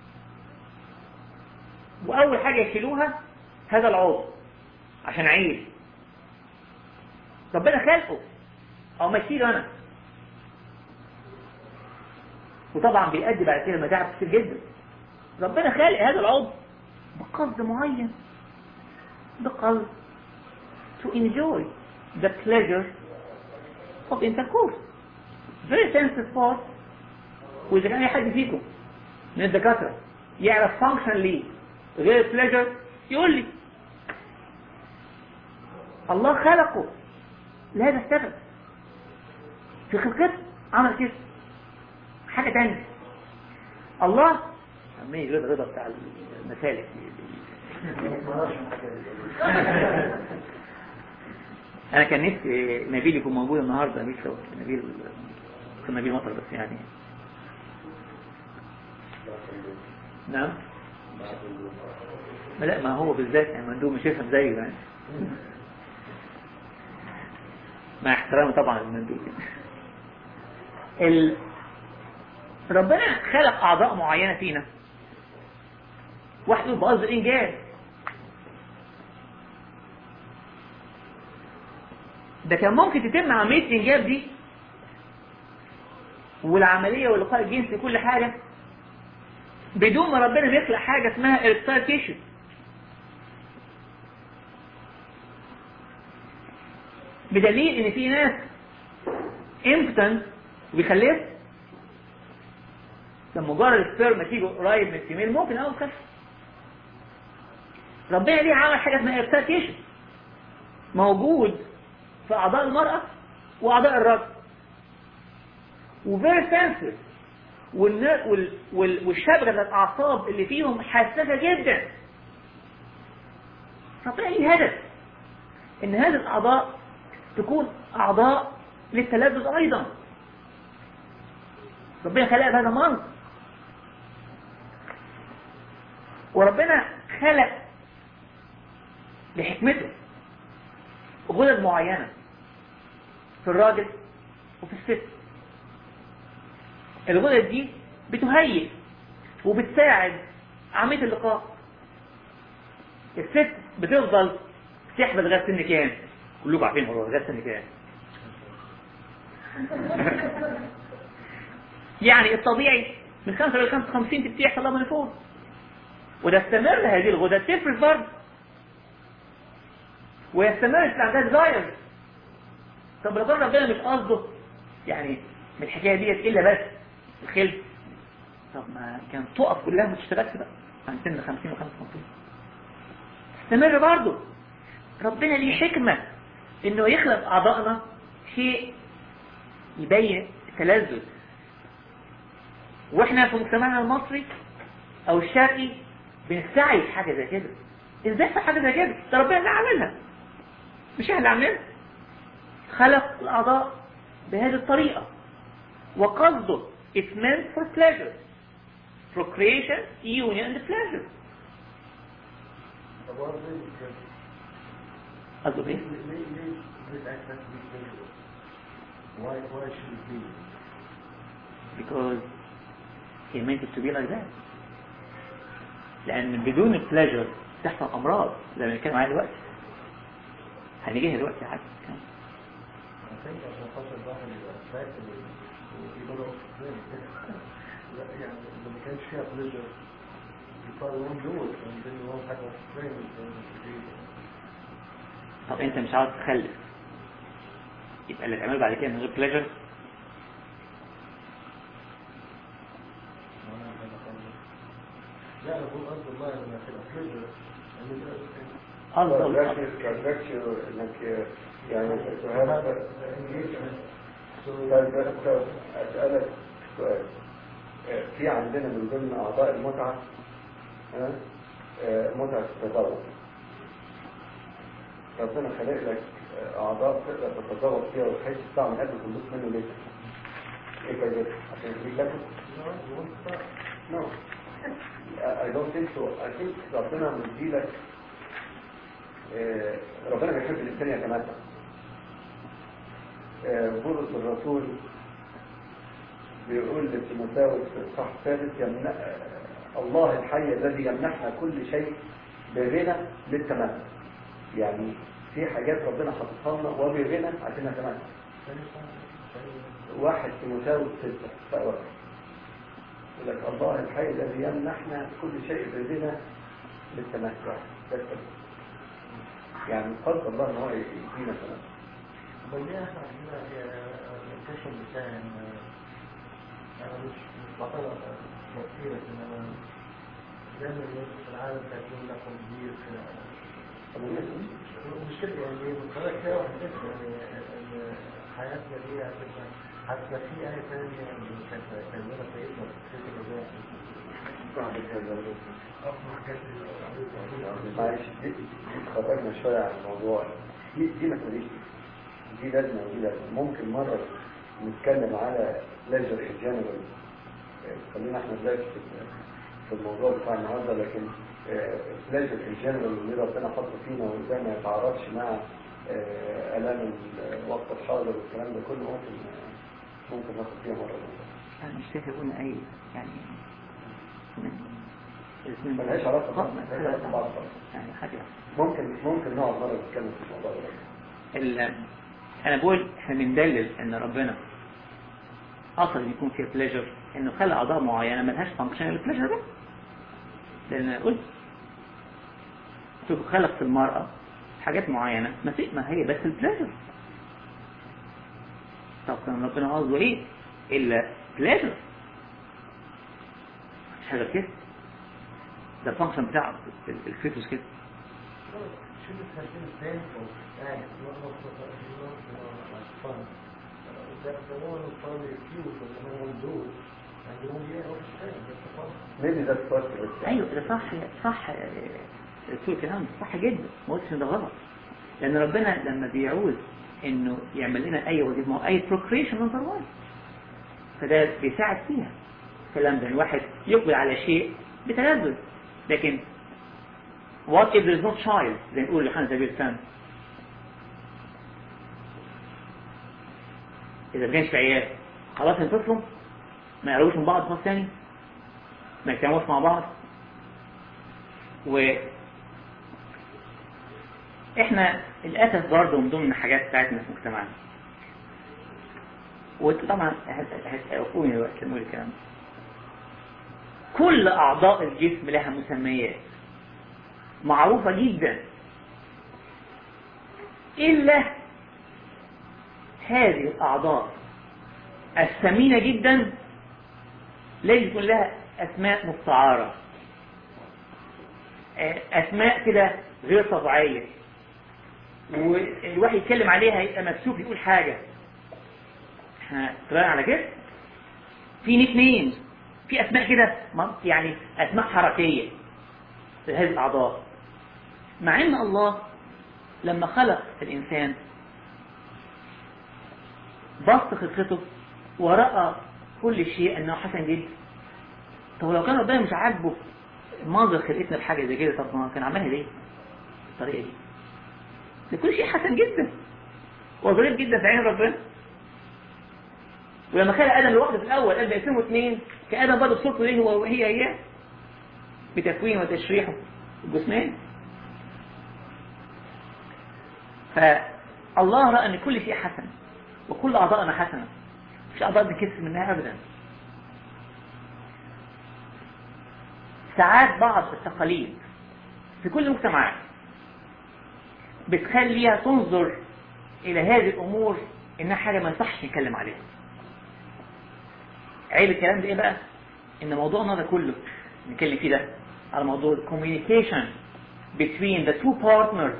واول حاجه يشيلوها هذا العضو عشان عيل ربنا خلقه او ما اشيله انا وطبعا بيؤدي بعد كده متاعب كتير جدا ربنا خالق هذا العضو بقصد معين بقصد to enjoy the pleasure of intercourse very sensitive part وإذا كان أي حد فيكم من الدكاترة يعرف function ليه غير pleasure يقول لي الله خلقه لهذا السبب في خلقته عمل كده حاجة تانية الله عمي رضا رضا بتاع المسالك انا كان نفسي نبيل يكون موجود النهارده نبيل شو نبيل كان نبيل مطر بس يعني نعم ما لا ما هو بالذات يعني مندوب مش يفهم زيه يعني مع احترامي طبعا للمندوب ال... ربنا خلق اعضاء معينه فينا واحد يقول بقصد الانجاز ده كان ممكن تتم عمليه الانجاب دي والعمليه واللقاء الجنسي كل حاجه بدون ما ربنا يخلق حاجة اسمها ارتال تيشو بدليل ان في ناس امبتنت وبيخلف لما مجرد السبرم تيجي قريب من الفيميل ممكن اول تخلف ربنا ليه عمل حاجة اسمها ارتال تيشو موجود في اعضاء المرأة واعضاء الرجل وفيري سنسيف والشبكة الأعصاب اللي فيهم حساسة جدا ربنا ليه هدف إن هذه الأعضاء تكون أعضاء للتلذذ أيضا ربنا خلق بهذا المنطق وربنا خلق بحكمته غدد معينة في الراجل وفي الست الغدد دي بتهيئ وبتساعد عملية اللقاء الست بتفضل تحبل لغايه سن كام كلكم عارفين الموضوع لغايه سن كام يعني الطبيعي من 5 ل 55 تبتدي يحصل لها منفوذ وده استمر هذه الغدد تفرز برضه ويستمر في عندها ديزاير طب لو كان ربنا مش قصده يعني من الحكايه ديت الا بس الخلف طب ما كان تقف كلها ما تشتغلش بقى عن سن 50 و 55 استمر برضه ربنا ليه حكمة انه يخلق اعضائنا شيء يبين التلذذ واحنا في مجتمعنا المصري او الشرقي بنستعي في حاجة زي كده ازاي في حاجة زي كده ده ربنا اللي عاملها مش احنا اللي عاملينها خلق الاعضاء بهذه الطريقة وقصده it's meant for pleasure procreation union and pleasure طب هو ليه كده؟ قصده ايه؟ ليه ليه ليه ليه الأساس دي كده؟ Why why should it be? because he meant it to be like that لأن بدون البلاجر تحصل أمراض زي ما بنتكلم عليها دلوقتي هنيجيها دلوقتي حاجة I think عشان خاطر الواحد يبقى فاكر ويقدر لا يعني لو ما كانش فيها pleasure you probably won't do it and then you won't have a frame طب أنت مش عاوز تخلف يبقى اللي تعمله بعد كده من غير بلاجر لا أنا بقول قصد الله إن هتبقى pleasure and it- أفضل كذلك انك يعني هذا engagement so اسالك سؤال في عندنا من ضمن اعضاء المتعه ها؟ آه، متعه التذوق ربنا خلق لك اعضاء تقدر تتذوق فيها وتحس بطعم الاكل وتنبسط منه ليه؟ ايه كده عشان يخليك تاكل؟ No. I don't think so. I think ربنا مديلك آه، ربنا بيحب الإنسان يتمتع آه، بولس الرسول بيقول لتيموثاوس في الصح الثالث يمنع آه، الله الحي الذي يمنحنا كل شيء بغنى للتمتع يعني في حاجات ربنا حاططها لنا وبغنى عشان نتمتع واحد تيموثاوس ستة فأوقف يقول لك الله الحي الذي يمنحنا كل شيء بغنى للتمتع بس يعني قدر الله ان هو يدينا سلام بدي احنا عندنا الكشف بتاعي ان انا مش مش بعتبر كتير انما دايما الناس في العالم تكون لكم كبير طب والناس دي؟ مش كده يعني بتخليك كده واحد تفهم يعني ان حياتنا دي هتبقى هتبقى في آية ثانية اللي كانت كلمة سيدنا في الكتاب صعب هذا الوقت. أفضل حاجات معلش دي دي خرجنا شوية عن الموضوع دي دي ما تقوليش دي لازمة ودي لازمة ممكن مرة نتكلم على ليجر الجنرال خلينا احنا دلوقتي في في الموضوع بتاع النهارده لكن ليجر الجنرال اللي ربنا حطه فينا وازاي ما يتعارضش مع آه، آلام الوقت الحاضر والكلام ده كله ممكن ممكن ناخد فيها مرة أنا مش فاكر قلنا أي يعني ملهاش علاقة آه، ببعض، ملهاش علاقة ببعض خالص. يعني حاجة ممكن ممكن نقعد مرة نتكلم في الموضوع ده ال- انا بقول احنا بندلل ان ربنا اصلا يكون فيها بليجر انه خلى اعضاء معينه ملهاش فانكشن البليجر بس لان أنا قلت شوف خلق في المرأة حاجات معينة ما في ما هي بس البليجر طب كان ربنا قصده ايه الا بليجر مش حاجة كده ده الفانكشن بتاع ال- الفيتوس كده Should it have been painful act, not, not, not, not, you know, like fun? Uh, that the woman will probably accuse and the man will do it, and they won't be able to say it. That's the fun. maybe that's what it is. ايوه ده صح صح سوء كلام صح جدا ما قلتش إن ده غلط لان ربنا لما بيعوز انه يعمل لنا اي وظيفه ما هو اي بروكريشن نمبر 1 فده بيساعد فيها الكلام ده الواحد يقبل على شيء بتلذذ لكن what if there is no child زي نقول لحنا سبيل السنة إذا ما كانش في عيال خلاص ينفصلوا ما يقربوش من بعض خالص تاني ما يجتمعوش مع بعض و احنا للاسف برضه من ضمن الحاجات بتاعتنا في مجتمعنا وطبعا هتوقفوني دلوقتي لما اقول الكلام ده. كل اعضاء الجسم لها مسميات معروفة جدا الا هذه الاعضاء الثمينة جدا لازم يكون لها اسماء مستعارة اسماء كده غير طبيعية والواحد يتكلم عليها يبقى مكسوف يقول حاجة احنا اتفقنا على كده في نيك نيمز في اسماء كده م- يعني اسماء حركية لهذه الاعضاء مع ان الله لما خلق الانسان بسط خلقته ورأى كل شيء انه حسن جدا طب لو كان ربنا مش عاجبه منظر خلقتنا بحاجه زي كده طب ما كان عملها ليه؟ بالطريقه دي ده كل شيء حسن جدا وظريف جدا في عين ربنا ولما خلق ادم لوحده في الاول قال بقسمه اثنين كادم برضه صورته ليه هو وهي اياه بتكوينه وتشريحه الجسماني فالله راى ان كل شيء حسن وكل اعضائنا حسنه مش اعضاء بنكسر منها ابدا ساعات بعض التقاليد في كل المجتمعات بتخليها تنظر الى هذه الامور انها حاجه ما يصحش نتكلم عليها عيب الكلام ده ايه بقى ان موضوعنا ده كله نتكلم فيه ده على موضوع communication between the two partners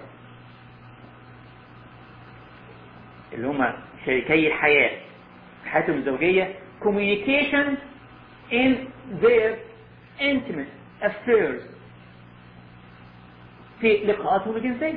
اللي هما شريكي الحياة في حياتهم الزوجية communication in their intimate affairs في لقاءاتهم الجنسية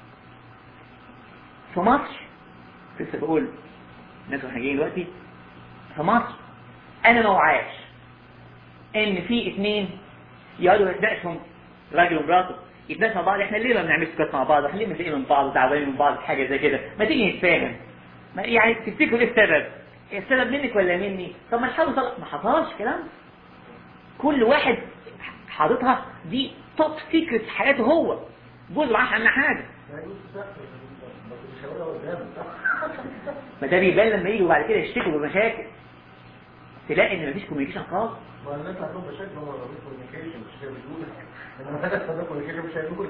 في مصر لسه بقول الناس واحنا جايين دلوقتي في مصر انا ما وعاش ان في اتنين يقعدوا يتناقشوا راجل ومراته يتناقشوا مع بعض احنا ليه ما بنعملش كده مع بعض احنا ليه متضايقين من بعض وتعبانين من بعض في حاجه زي كده ما تيجي نتفاهم ما يعني تفتكروا ايه السبب السبب منك ولا مني طب ما نحاول نطلع ما حصلش كلام كل واحد حاططها دي توب سيكريت في حياته هو جوز معاش عنها حاجه ما يجوز تسافر بس مش هقولها قدام ما ده بيبان لما يجوا بعد كده يشتكوا بمشاكل تلاقي ان مفيش كوميونيكيشن خالص ما الناس عندهم مشاكل هم ما كوميونيكيشن مش هي بتقول انما الناس عندهم كوميونيكيشن مش هيقول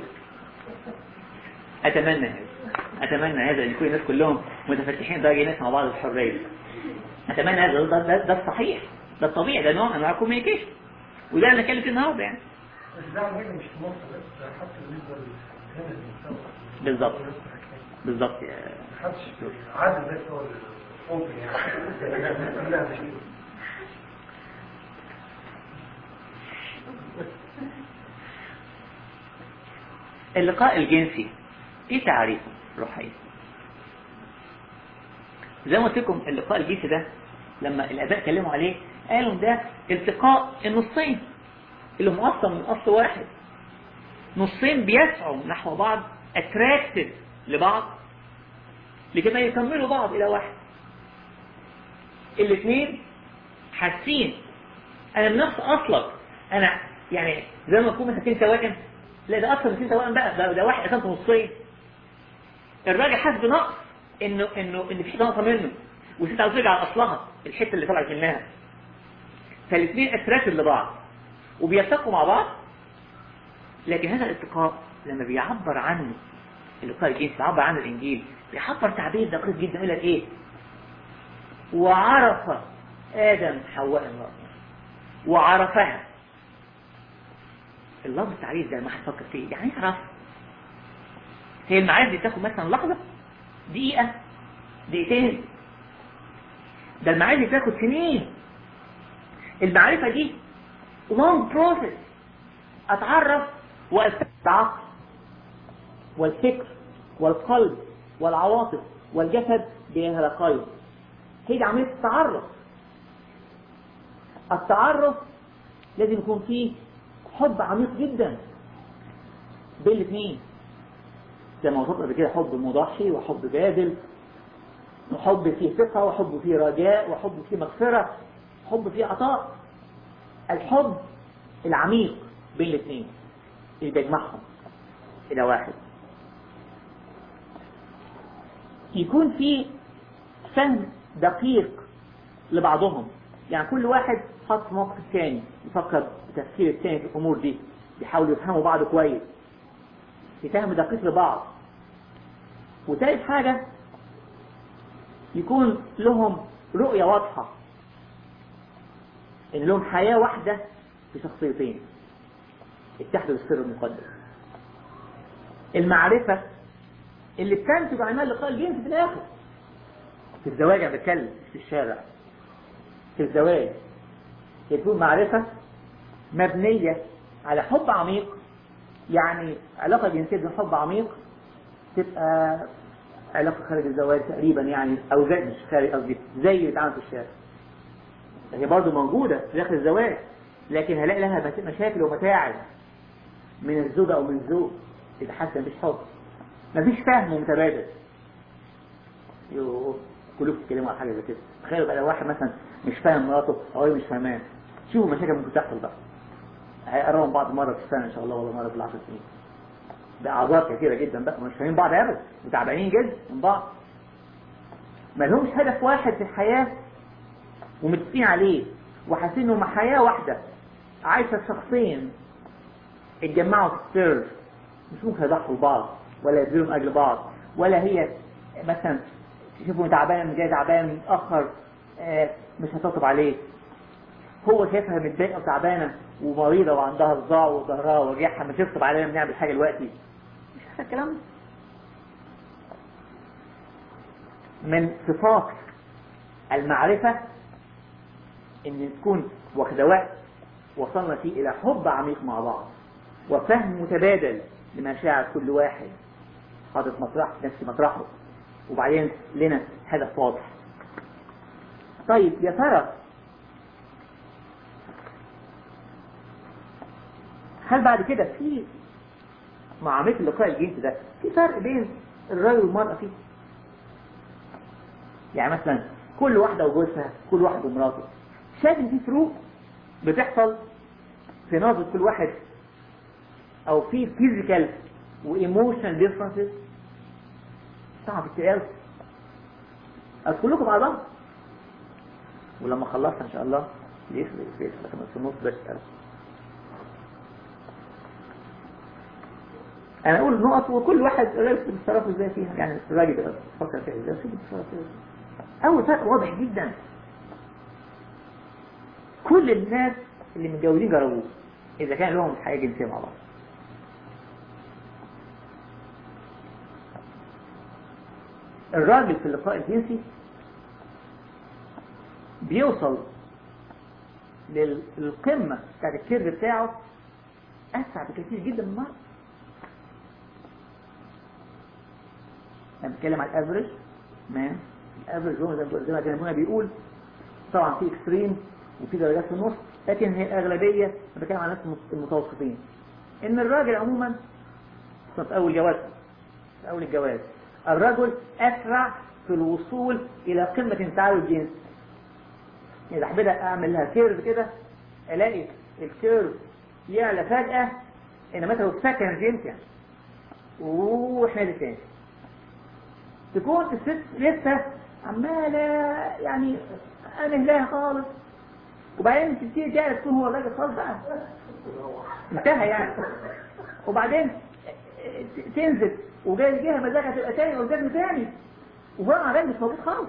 اتمنى هذا اتمنى هذا ان يكون الناس كلهم متفتحين درجه ناس مع بعض الحريه اتمنى هذا ده, ده, ده الصحيح ده الطبيعي ده نوع من انواع الكوميونيكيشن وده اللي بنتكلم فيه النهارده يعني بس ده عندنا مش في مصر بس حتى بالنسبه لهنا المستوى بالظبط بالظبط يا محدش عادل بس هو الاوبن يعني كلها مش كده اللقاء الجنسي ايه تعريفه روحيا زي ما قلت لكم اللقاء الجنسي ده لما الاباء اتكلموا عليه قالوا ده التقاء النصين اللي مقسم من اصل واحد نصين بيسعوا نحو بعض اتراكتد لبعض لكي ما يكملوا بعض الى واحد الاثنين حاسين انا من نفس اصلك انا يعني زي ما تكون مساكين توائم لا ده اكثر من مساكين توائم بقى ده, ده واحد قسمته نصين الراجل حاسس بنقص انه انه ان في نقصه منه والست عاوز ترجع لاصلها الحته اللي طلعت منها فالاثنين اتراكد لبعض وبيلتقوا مع بعض لكن هذا الالتقاء لما بيعبر عنه اللقاء الجنسي بيعبر عن الانجيل بيعبر تعبير دقيق جدا يقول لك ايه وعرف ادم حواء امرأة وعرفها اللفظ التعريف ده ما هتفكر فيه يعني ايه عرف هي المعارف دي تاخد مثلا لحظة دقيقة دقيقتين ده المعارف دي تاخد سنين المعرفة دي long process اتعرف واستمع العقل والفكر والقلب والعواطف والجسد بيتلاقيوا هي دي عملية التعرف التعرف لازم يكون فيه حب عميق جدا بين الاثنين زي ما وصلت قبل كده حب مضحي وحب باذل وحب فيه ثقة وحب فيه رجاء وحب فيه مغفرة حب فيه عطاء الحب العميق بين الاثنين اللي بيجمعهم إلى واحد يكون في فهم دقيق لبعضهم يعني كل واحد حط في موقف الثاني يفكر بتفكير الثاني في الأمور دي يحاولوا يفهموا بعض كويس يفهموا دقيق لبعض وثالث حاجة يكون لهم رؤية واضحة إن لهم حياة واحدة في شخصيتين اتحدوا بالسر المقدس المعرفة اللي بتنتج عنها اللقاء الجنسي في الآخر في الزواج أنا بتكلم في الشارع في الزواج يكون معرفة مبنية على حب عميق يعني علاقة جنسية بدون حب عميق تبقى علاقة خارج الزواج تقريبا يعني أو زي مش خارج قصدي زي اللي اتعمل في الشارع هي برضه موجودة في داخل الزواج لكن هلاقي لها مشاكل ومتاعب من الزوجة أو من الزوج إذا حاسة مفيش حب مفيش فهم متبادل يوه كلكم بتتكلموا على حاجة زي كده تخيلوا بقى لو واحد مثلا مش فاهم مراته أو هي مش فاهماه شوفوا مشاكل ممكن تحصل بقى هيقربوا من بعض مرة في السنة إن شاء الله ولا مرة في العشر سنين ده أعذار كثيرة جدا بقى مش فاهمين بعض أبدا وتعبانين جدا من بعض ما لهمش هدف واحد في الحياة ومتفقين عليه وحاسين انهم حياة واحدة عايشة شخصين اتجمعوا في السر مش ممكن يضحوا لبعض ولا يبذلوا من اجل بعض ولا هي مثلا تشوفه تعبان جاي تعبان متأخر آه مش هتطب عليه هو شايفها متضايقة وتعبانة ومريضة وعندها صداع وظهرها وجعها مش هتطب علينا بنعمل حاجة دلوقتي مش عارف الكلام ده من صفات المعرفة ان تكون واخدة وقت وصلنا فيه الى حب عميق مع بعض وفهم متبادل لمشاعر كل واحد حاطط مطرح نفس مطرحه وبعدين لنا هدف واضح طيب يا ترى هل بعد كده في معاملة اللقاء الجنسي ده في فرق بين الرجل والمرأة فيه يعني مثلا كل واحدة وجوزها كل واحد ومراته شايف ان في فروق بتحصل في نظرة كل واحد او في فيزيكال وايموشنال ديفرنسز طبعا في التقال اذكر لكم بعض بعض ولما خلصت ان شاء الله ليش ليش في النص بس انا اقول نقط وكل واحد غير بيتصرف ازاي فيها يعني الراجل بيفكر فيها ازاي بيتصرف فيها اول فرق واضح جدا كل الناس اللي متجوزين جربوه اذا كان لهم حياه جنسيه مع بعض الراجل في اللقاء الجنسي بيوصل للقمة بتاعت الكيرف بتاعه أسرع بكثير جدا من المرأة أنا بتكلم على الأفريج مان الأفريج هو زي ما جنبنا بيقول طبعا في اكستريم وفي درجات في النص لكن هي الأغلبية أنا بتكلم على الناس المتوسطين إن الراجل عموما في أول جواز في أول الجواز الرجل أسرع في الوصول إلى قمة التعاون الجنسي إذا حبيت أعمل لها كيرف كده ألاقي الكيرف يعلى فجأة إن مثلا سكن جنس يعني وإحنا تاني تكون الست لسه عمالة يعني انا لها خالص وبعدين تبتدي تعرف تكون هو الراجل خالص بقى انتهى يعني وبعدين ت- تنزل وجاي جهه مزاجها تبقى تاني ومزاجه تاني وهو الراجل مش موجود خالص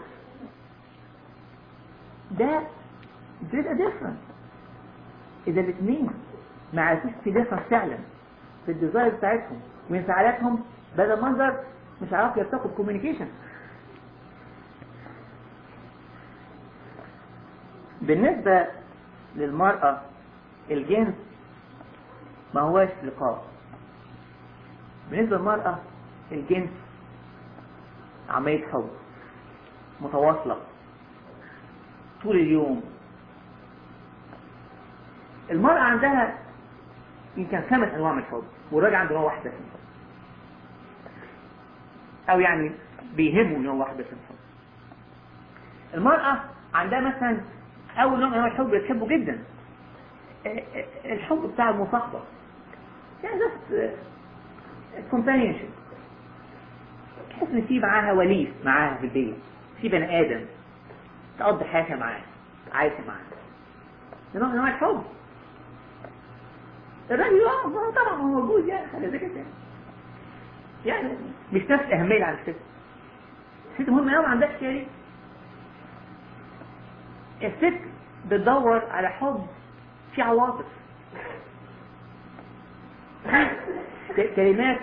ده بيبقى ديفرنت اذا الاثنين ما عرفوش في ديفرنس فعلا في الديزاين بتاعتهم وانفعالاتهم بدل منظر مش عارف يرتقوا الكوميونيكيشن بالنسبة للمرأة الجنس ما هواش لقاء بالنسبة للمرأة الجنس عملية حب متواصلة طول اليوم المرأة عندها يمكن خمس أنواع من الحب والراجل عنده نوع واحد بس من الحب أو يعني بيهمه نوع واحد بس من الحب المرأة عندها مثلا أول نوع من أنواع الحب بتحبه جدا الحب بتاع المصاحبة يعني بس كومبانيونشيب تحس ان في معاها وليف معاها في البيت في بني ادم تقضي حياتها معاه عايشه معاه ده نوع من انواع الحب الراجل اه ما هو طبعا هو موجود يعني حاجه زي كده يعني مش نفس الاهميه على الست الست مهمه قوي ما عندهاش كده دي الست بتدور على حب في عواطف ك- كلمات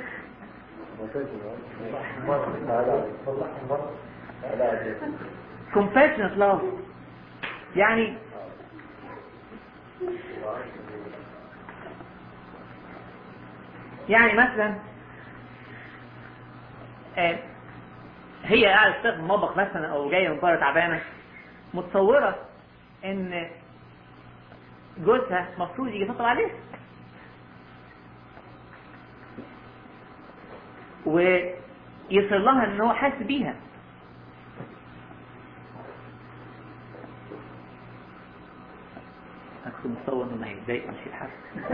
compassionate love يعني يعني مثلا آه، هي قاعدة تشتغل في المطبخ مثلا او جاية من بره تعبانة متصورة ان جوزها المفروض يجي يطبطب عليها ويصير لها ان هو حاسس بيها انا كنت متصور انه ما هيتضايق مش يتحس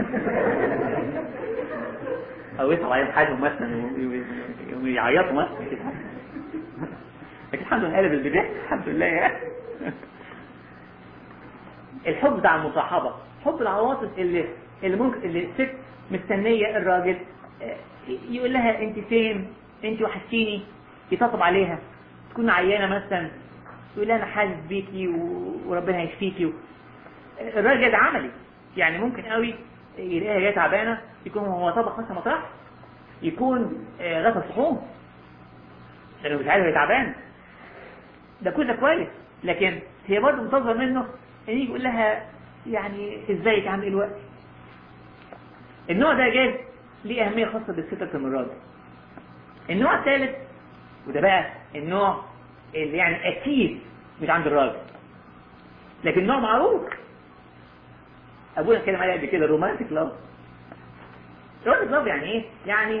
او يطلع عليهم حاجه مثلا ويعيطوا مثلا مش يتحس لكن الحمد لله قلب البداية الحمد لله يعني الحب بتاع المصاحبة حب العواطف اللي اللي ممكن اللي الست مستنية الراجل آه، يقول لها انت فين انت وحشتيني يطبطب عليها تكون عيانة مثلا يقول لها انا حاسس بيكي و- وربنا يشفيكي و... الراجل ده عملي يعني ممكن قوي يلاقيها جايه تعبانه يكون هو طبخ مثلا مطرح يكون آه، غسل صحون لانه مش عارف هي تعبان ده كل ده كويس لكن هي برضه منتظره منه ان يجي يقول لها يعني ازيك عامل ايه الوقت النوع ده جاز ليه اهميه خاصه بالستة المرات النوع الثالث وده بقى النوع اللي يعني اكيد مش عند الراجل لكن نوع معروف ابونا اتكلم عليه قبل كده الرومانتيك لاف الرومانتيك لاف يعني ايه يعني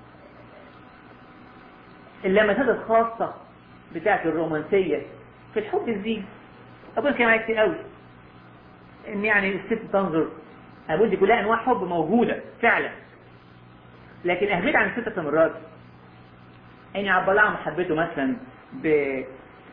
اللمسات الخاصة بتاعت الرومانسية في الحب الزين أبونا كان معايا كتير قوي إن يعني الست تنظر أقول دي كلها أنواع حب موجودة فعلا لكن أهمية عن الستة مرات إن يعبر لها عن محبته مثلا ب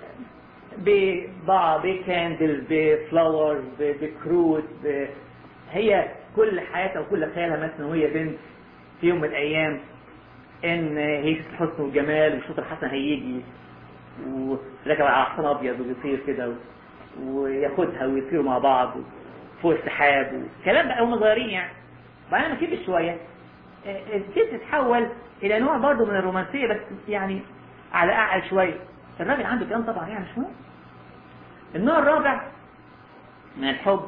ببعض بكاندل بفلاورز ب- بكروت ب... هي كل حياتها وكل خيالها مثلا وهي بنت في يوم من الأيام ان هي ست الحسن والجمال والشوط الحسن هيجي وركب على حصان ابيض وبيطير كده و- وياخدها ويطيروا مع بعض فوق السحاب وكلام بقى هم صغيرين يعني بعدين لما كبر شويه آه، الست تتحول الى نوع برضه من الرومانسيه بس يعني على اعلى شويه الراجل عنده كلام طبعا يعني مش مهم النوع الرابع من الحب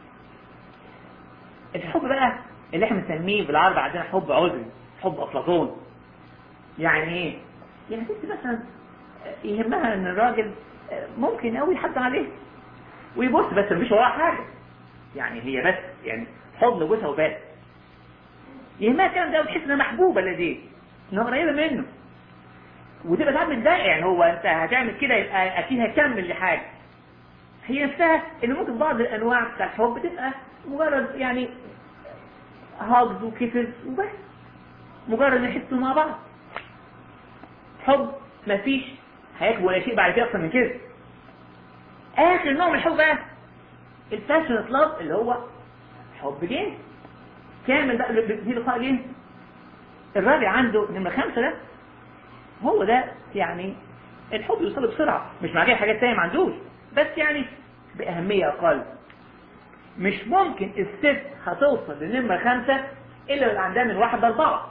الحب بقى اللي احنا بنسميه بالعربي عندنا حب عذري حب افلاطون يعني ايه يعني ست مثلا يهمها ان الراجل ممكن قوي يحضر عليه ويبص بس مفيش وراها حاجه يعني هي بس يعني حضن جوزها وبس يهمها الكلام ده وتحس انها محبوبه لديه انها قريبه منه وتبقى ساعات متضايقه يعني هو انت هتعمل كده يبقى اكيد هكمل لحاجه هي نفسها ان ممكن بعض الانواع بتاع الحب تبقى مجرد يعني هاجز وكسس وبس مجرد نحسوا مع بعض حب مفيش هيكبر ولا شيء بعد كده اكتر من كده اخر نوع من الحب بقى الباشنت لاف اللي هو حب جنس كامل بقى في لقاء جنس الراجل عنده نمرة خمسة ده هو ده يعني الحب يوصل بسرعة مش معناه حاجات تانية ما عندوش بس يعني بأهمية أقل مش ممكن الست هتوصل لنمرة خمسة إلا اللي عندها من واحد لأربعة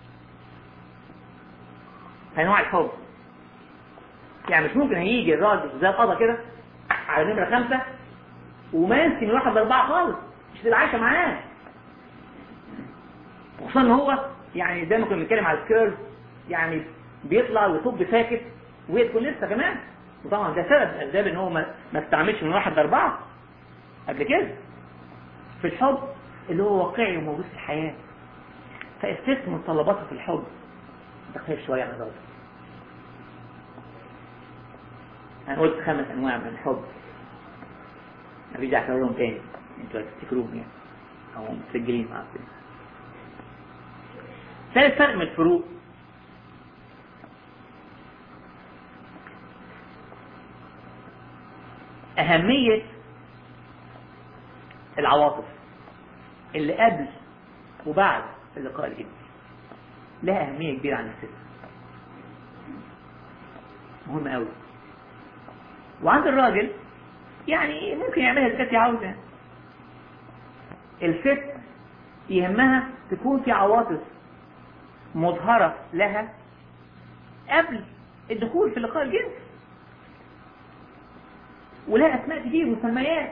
أنواع الحب يعني مش ممكن هيجي الراجل زي القضا كده على نمرة خمسة وما ينسي من واحد لأربعة خالص مش تبقى عايشة معاه خصوصا ان هو يعني زي ما كنا بنتكلم على الكيرف يعني بيطلع ويطب ساكت وهي تكون لسه كمان وطبعا ده سبب من اسباب ان هو ما, ما استعملش من واحد لاربعه قبل كده في الحب اللي هو واقعي وموجود في الحياه فالست متطلباتها في الحب تختلف شويه عن الراجل انا قلت خمس انواع من الحب مفيش داعي اكررهم تاني انتوا هتفتكروهم يعني او مسجلين مع السنة. ثالث فرق من الفروق أهمية العواطف اللي قبل وبعد اللقاء الجنسي لها أهمية كبيرة عن الست مهم قوي وعند الراجل يعني ممكن يعملها إذا كانت عاوزة الست يهمها تكون في عواطف مظهرة لها قبل الدخول في اللقاء الجنسي ولها أسماء كتير مسميات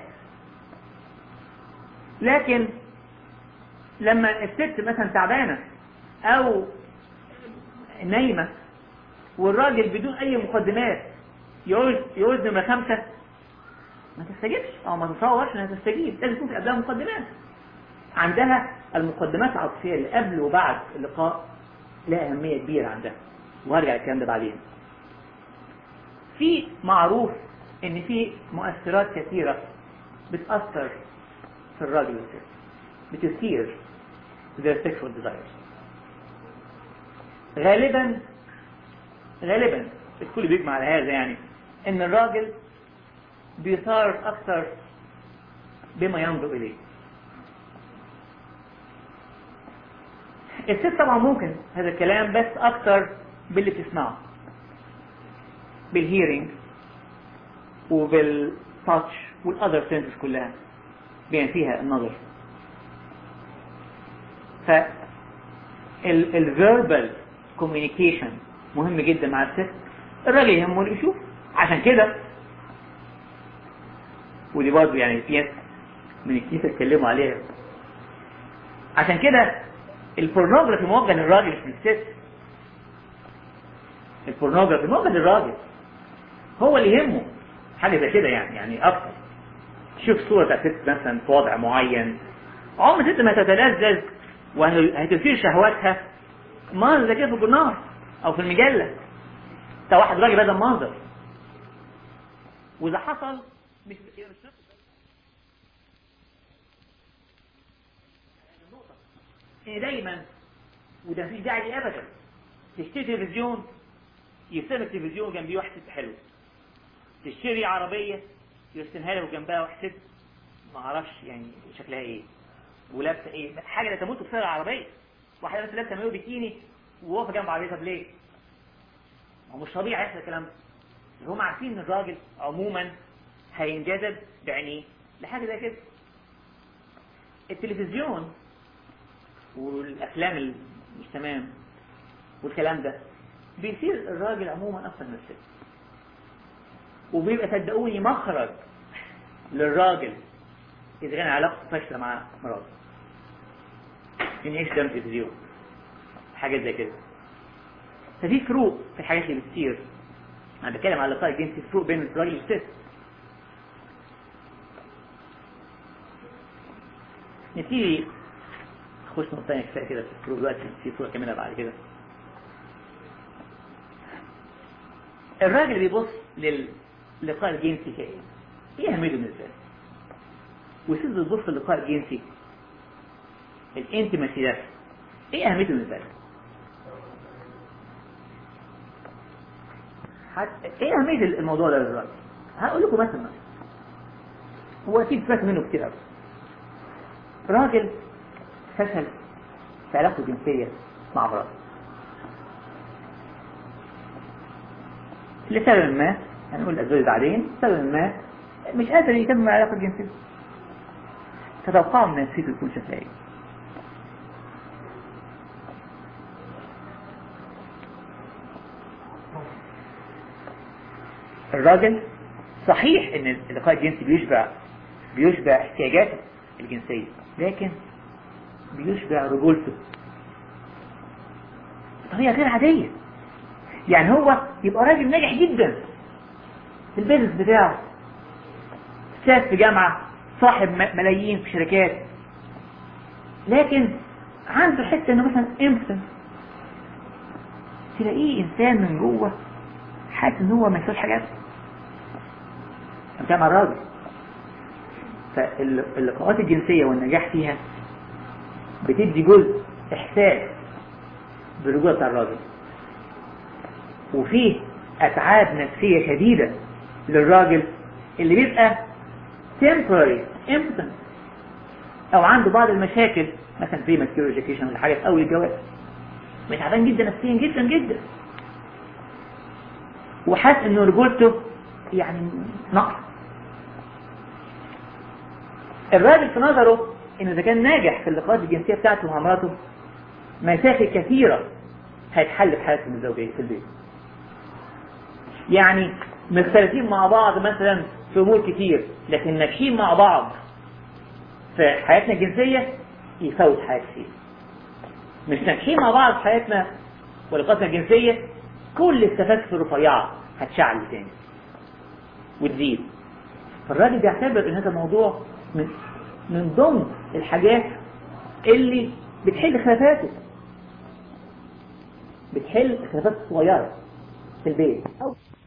لكن لما الست مثلا تعبانة أو نايمة والراجل بدون أي مقدمات يعوز يعوز نمرة خمسة ما تستجيبش أو ما تتصورش إنها تستجيب لازم يكون في قبلها مقدمات عندها المقدمات العاطفية اللي قبل وبعد اللقاء لها أهمية كبيرة عندها وهرجع الكلام ده بعدين في معروف ان في مؤثرات كثيرة بتأثر في الراجل والست بتثير their sexual desires غالبا غالبا الكل بيجمع على هذا يعني ان الراجل بيثار اكثر بما ينظر اليه الست طبعا ممكن هذا الكلام بس اكثر باللي بتسمعه بالهيرنج وبالتاتش والاذر سنسز كلها بين فيها النظر ف الفيربال كوميونيكيشن مهم جدا مع الست الراجل يهمه اللي بيشوف عشان كده ودي برضه يعني في ناس من الكنيسه اتكلموا عليها عشان كده البورنوجرافي موجه للراجل مش للست البورنوجرافي موجه للراجل هو اللي يهمه حاجه زي كده يعني يعني اكتر تشوف صوره بتاعت ست مثلا في وضع معين عمر ست ما تتلذذ وهتثير شهواتها منظر زي كده في الجرنال او في المجله ده واحد راجل هذا المنظر واذا حصل مش إيه دايما وده مفيش داعي ليه ابدا تشتري تلفزيون يرسم التلفزيون جنبيه واحد ست حلو تشتري عربية يرسمها له جنبها واحد ست ما اعرفش يعني شكلها ايه ولابسه ايه حاجه لا تموت بسعر العربيه واحده بس لابسه مايو بيكيني وواقفه جنب عربيتها بليه ما هو مش طبيعي يحصل الكلام ده هم عارفين ان الراجل عموما هينجذب بعينيه لحاجه زي كده التلفزيون والافلام اللي مش تمام والكلام ده بيصير الراجل عموما اكثر من الست وبيبقى صدقوني مخرج للراجل اذا كان علاقته فاشله مع مراته ان يعيش قدام التلفزيون حاجات زي كده ففي فروق في الحاجات اللي بتصير انا بتكلم على اللقاء الجنسي فروق بين الراجل والست نبتدي نخش نقطة تانية كفاية كده في الفروق دلوقتي في صورة كاملة بعد كده الراجل بيبص للقاء الجنسي كايه؟ ايه اهميته بالنسبة له؟ والست بتبص للقاء الجنسي الانتمسي ده ايه اهميته بالنسبة له؟ حت... ايه اهمية الموضوع ده للراجل؟ هقول لكم مثلا هو في فات منه كتير قوي راجل فشل في علاقته الجنسية مع مراته لسبب ما هنقول الأسباب بعدين لسبب ما مش قادر يكمل العلاقة الجنسية تتوقعوا من نفسيته يكون شكلها ايه الراجل صحيح ان اللقاء الجنسي بيشبع بيشبع احتياجاته الجنسية لكن بيشبع رجولته بطريقة غير عادية يعني هو يبقى راجل ناجح جدا في البيزنس بتاعه استاذ في جامعة صاحب م- ملايين في شركات لكن عنده حتة انه مثلا امتن تلاقيه انسان من جوه حاسس ان هو ما يسواش حاجات بتاع مع الراجل فاللقاءات الجنسية والنجاح فيها بتدي جزء احساس بالرجوع بتاع الراجل وفيه اتعاب نفسية شديدة للراجل اللي بيبقى temporary impotent او عنده بعض المشاكل مثلا في masculine education ولا حاجة في اول الجواز تعبان جدا نفسيا جدا جدا وحاسس ان رجولته يعني نقص الراجل في نظره انه اذا كان ناجح في اللقاءات الجنسية بتاعته مع مراته مشاكل كثيرة هيتحل في حياتهم الزوجية في البيت يعني مختلفين مع بعض مثلا في امور كتير لكن ناجحين مع بعض في حياتنا الجنسية يفوت حاجات كتير مش ناجحين مع بعض في حياتنا ولقاتنا الجنسية كل التفاكس الرفيعة هتشعل تاني وتزيد فالراجل بيعتبر ان هذا موضوع من من ضمن الحاجات اللي بتحل خلافاته بتحل الخلافات الصغيرة في البيت أو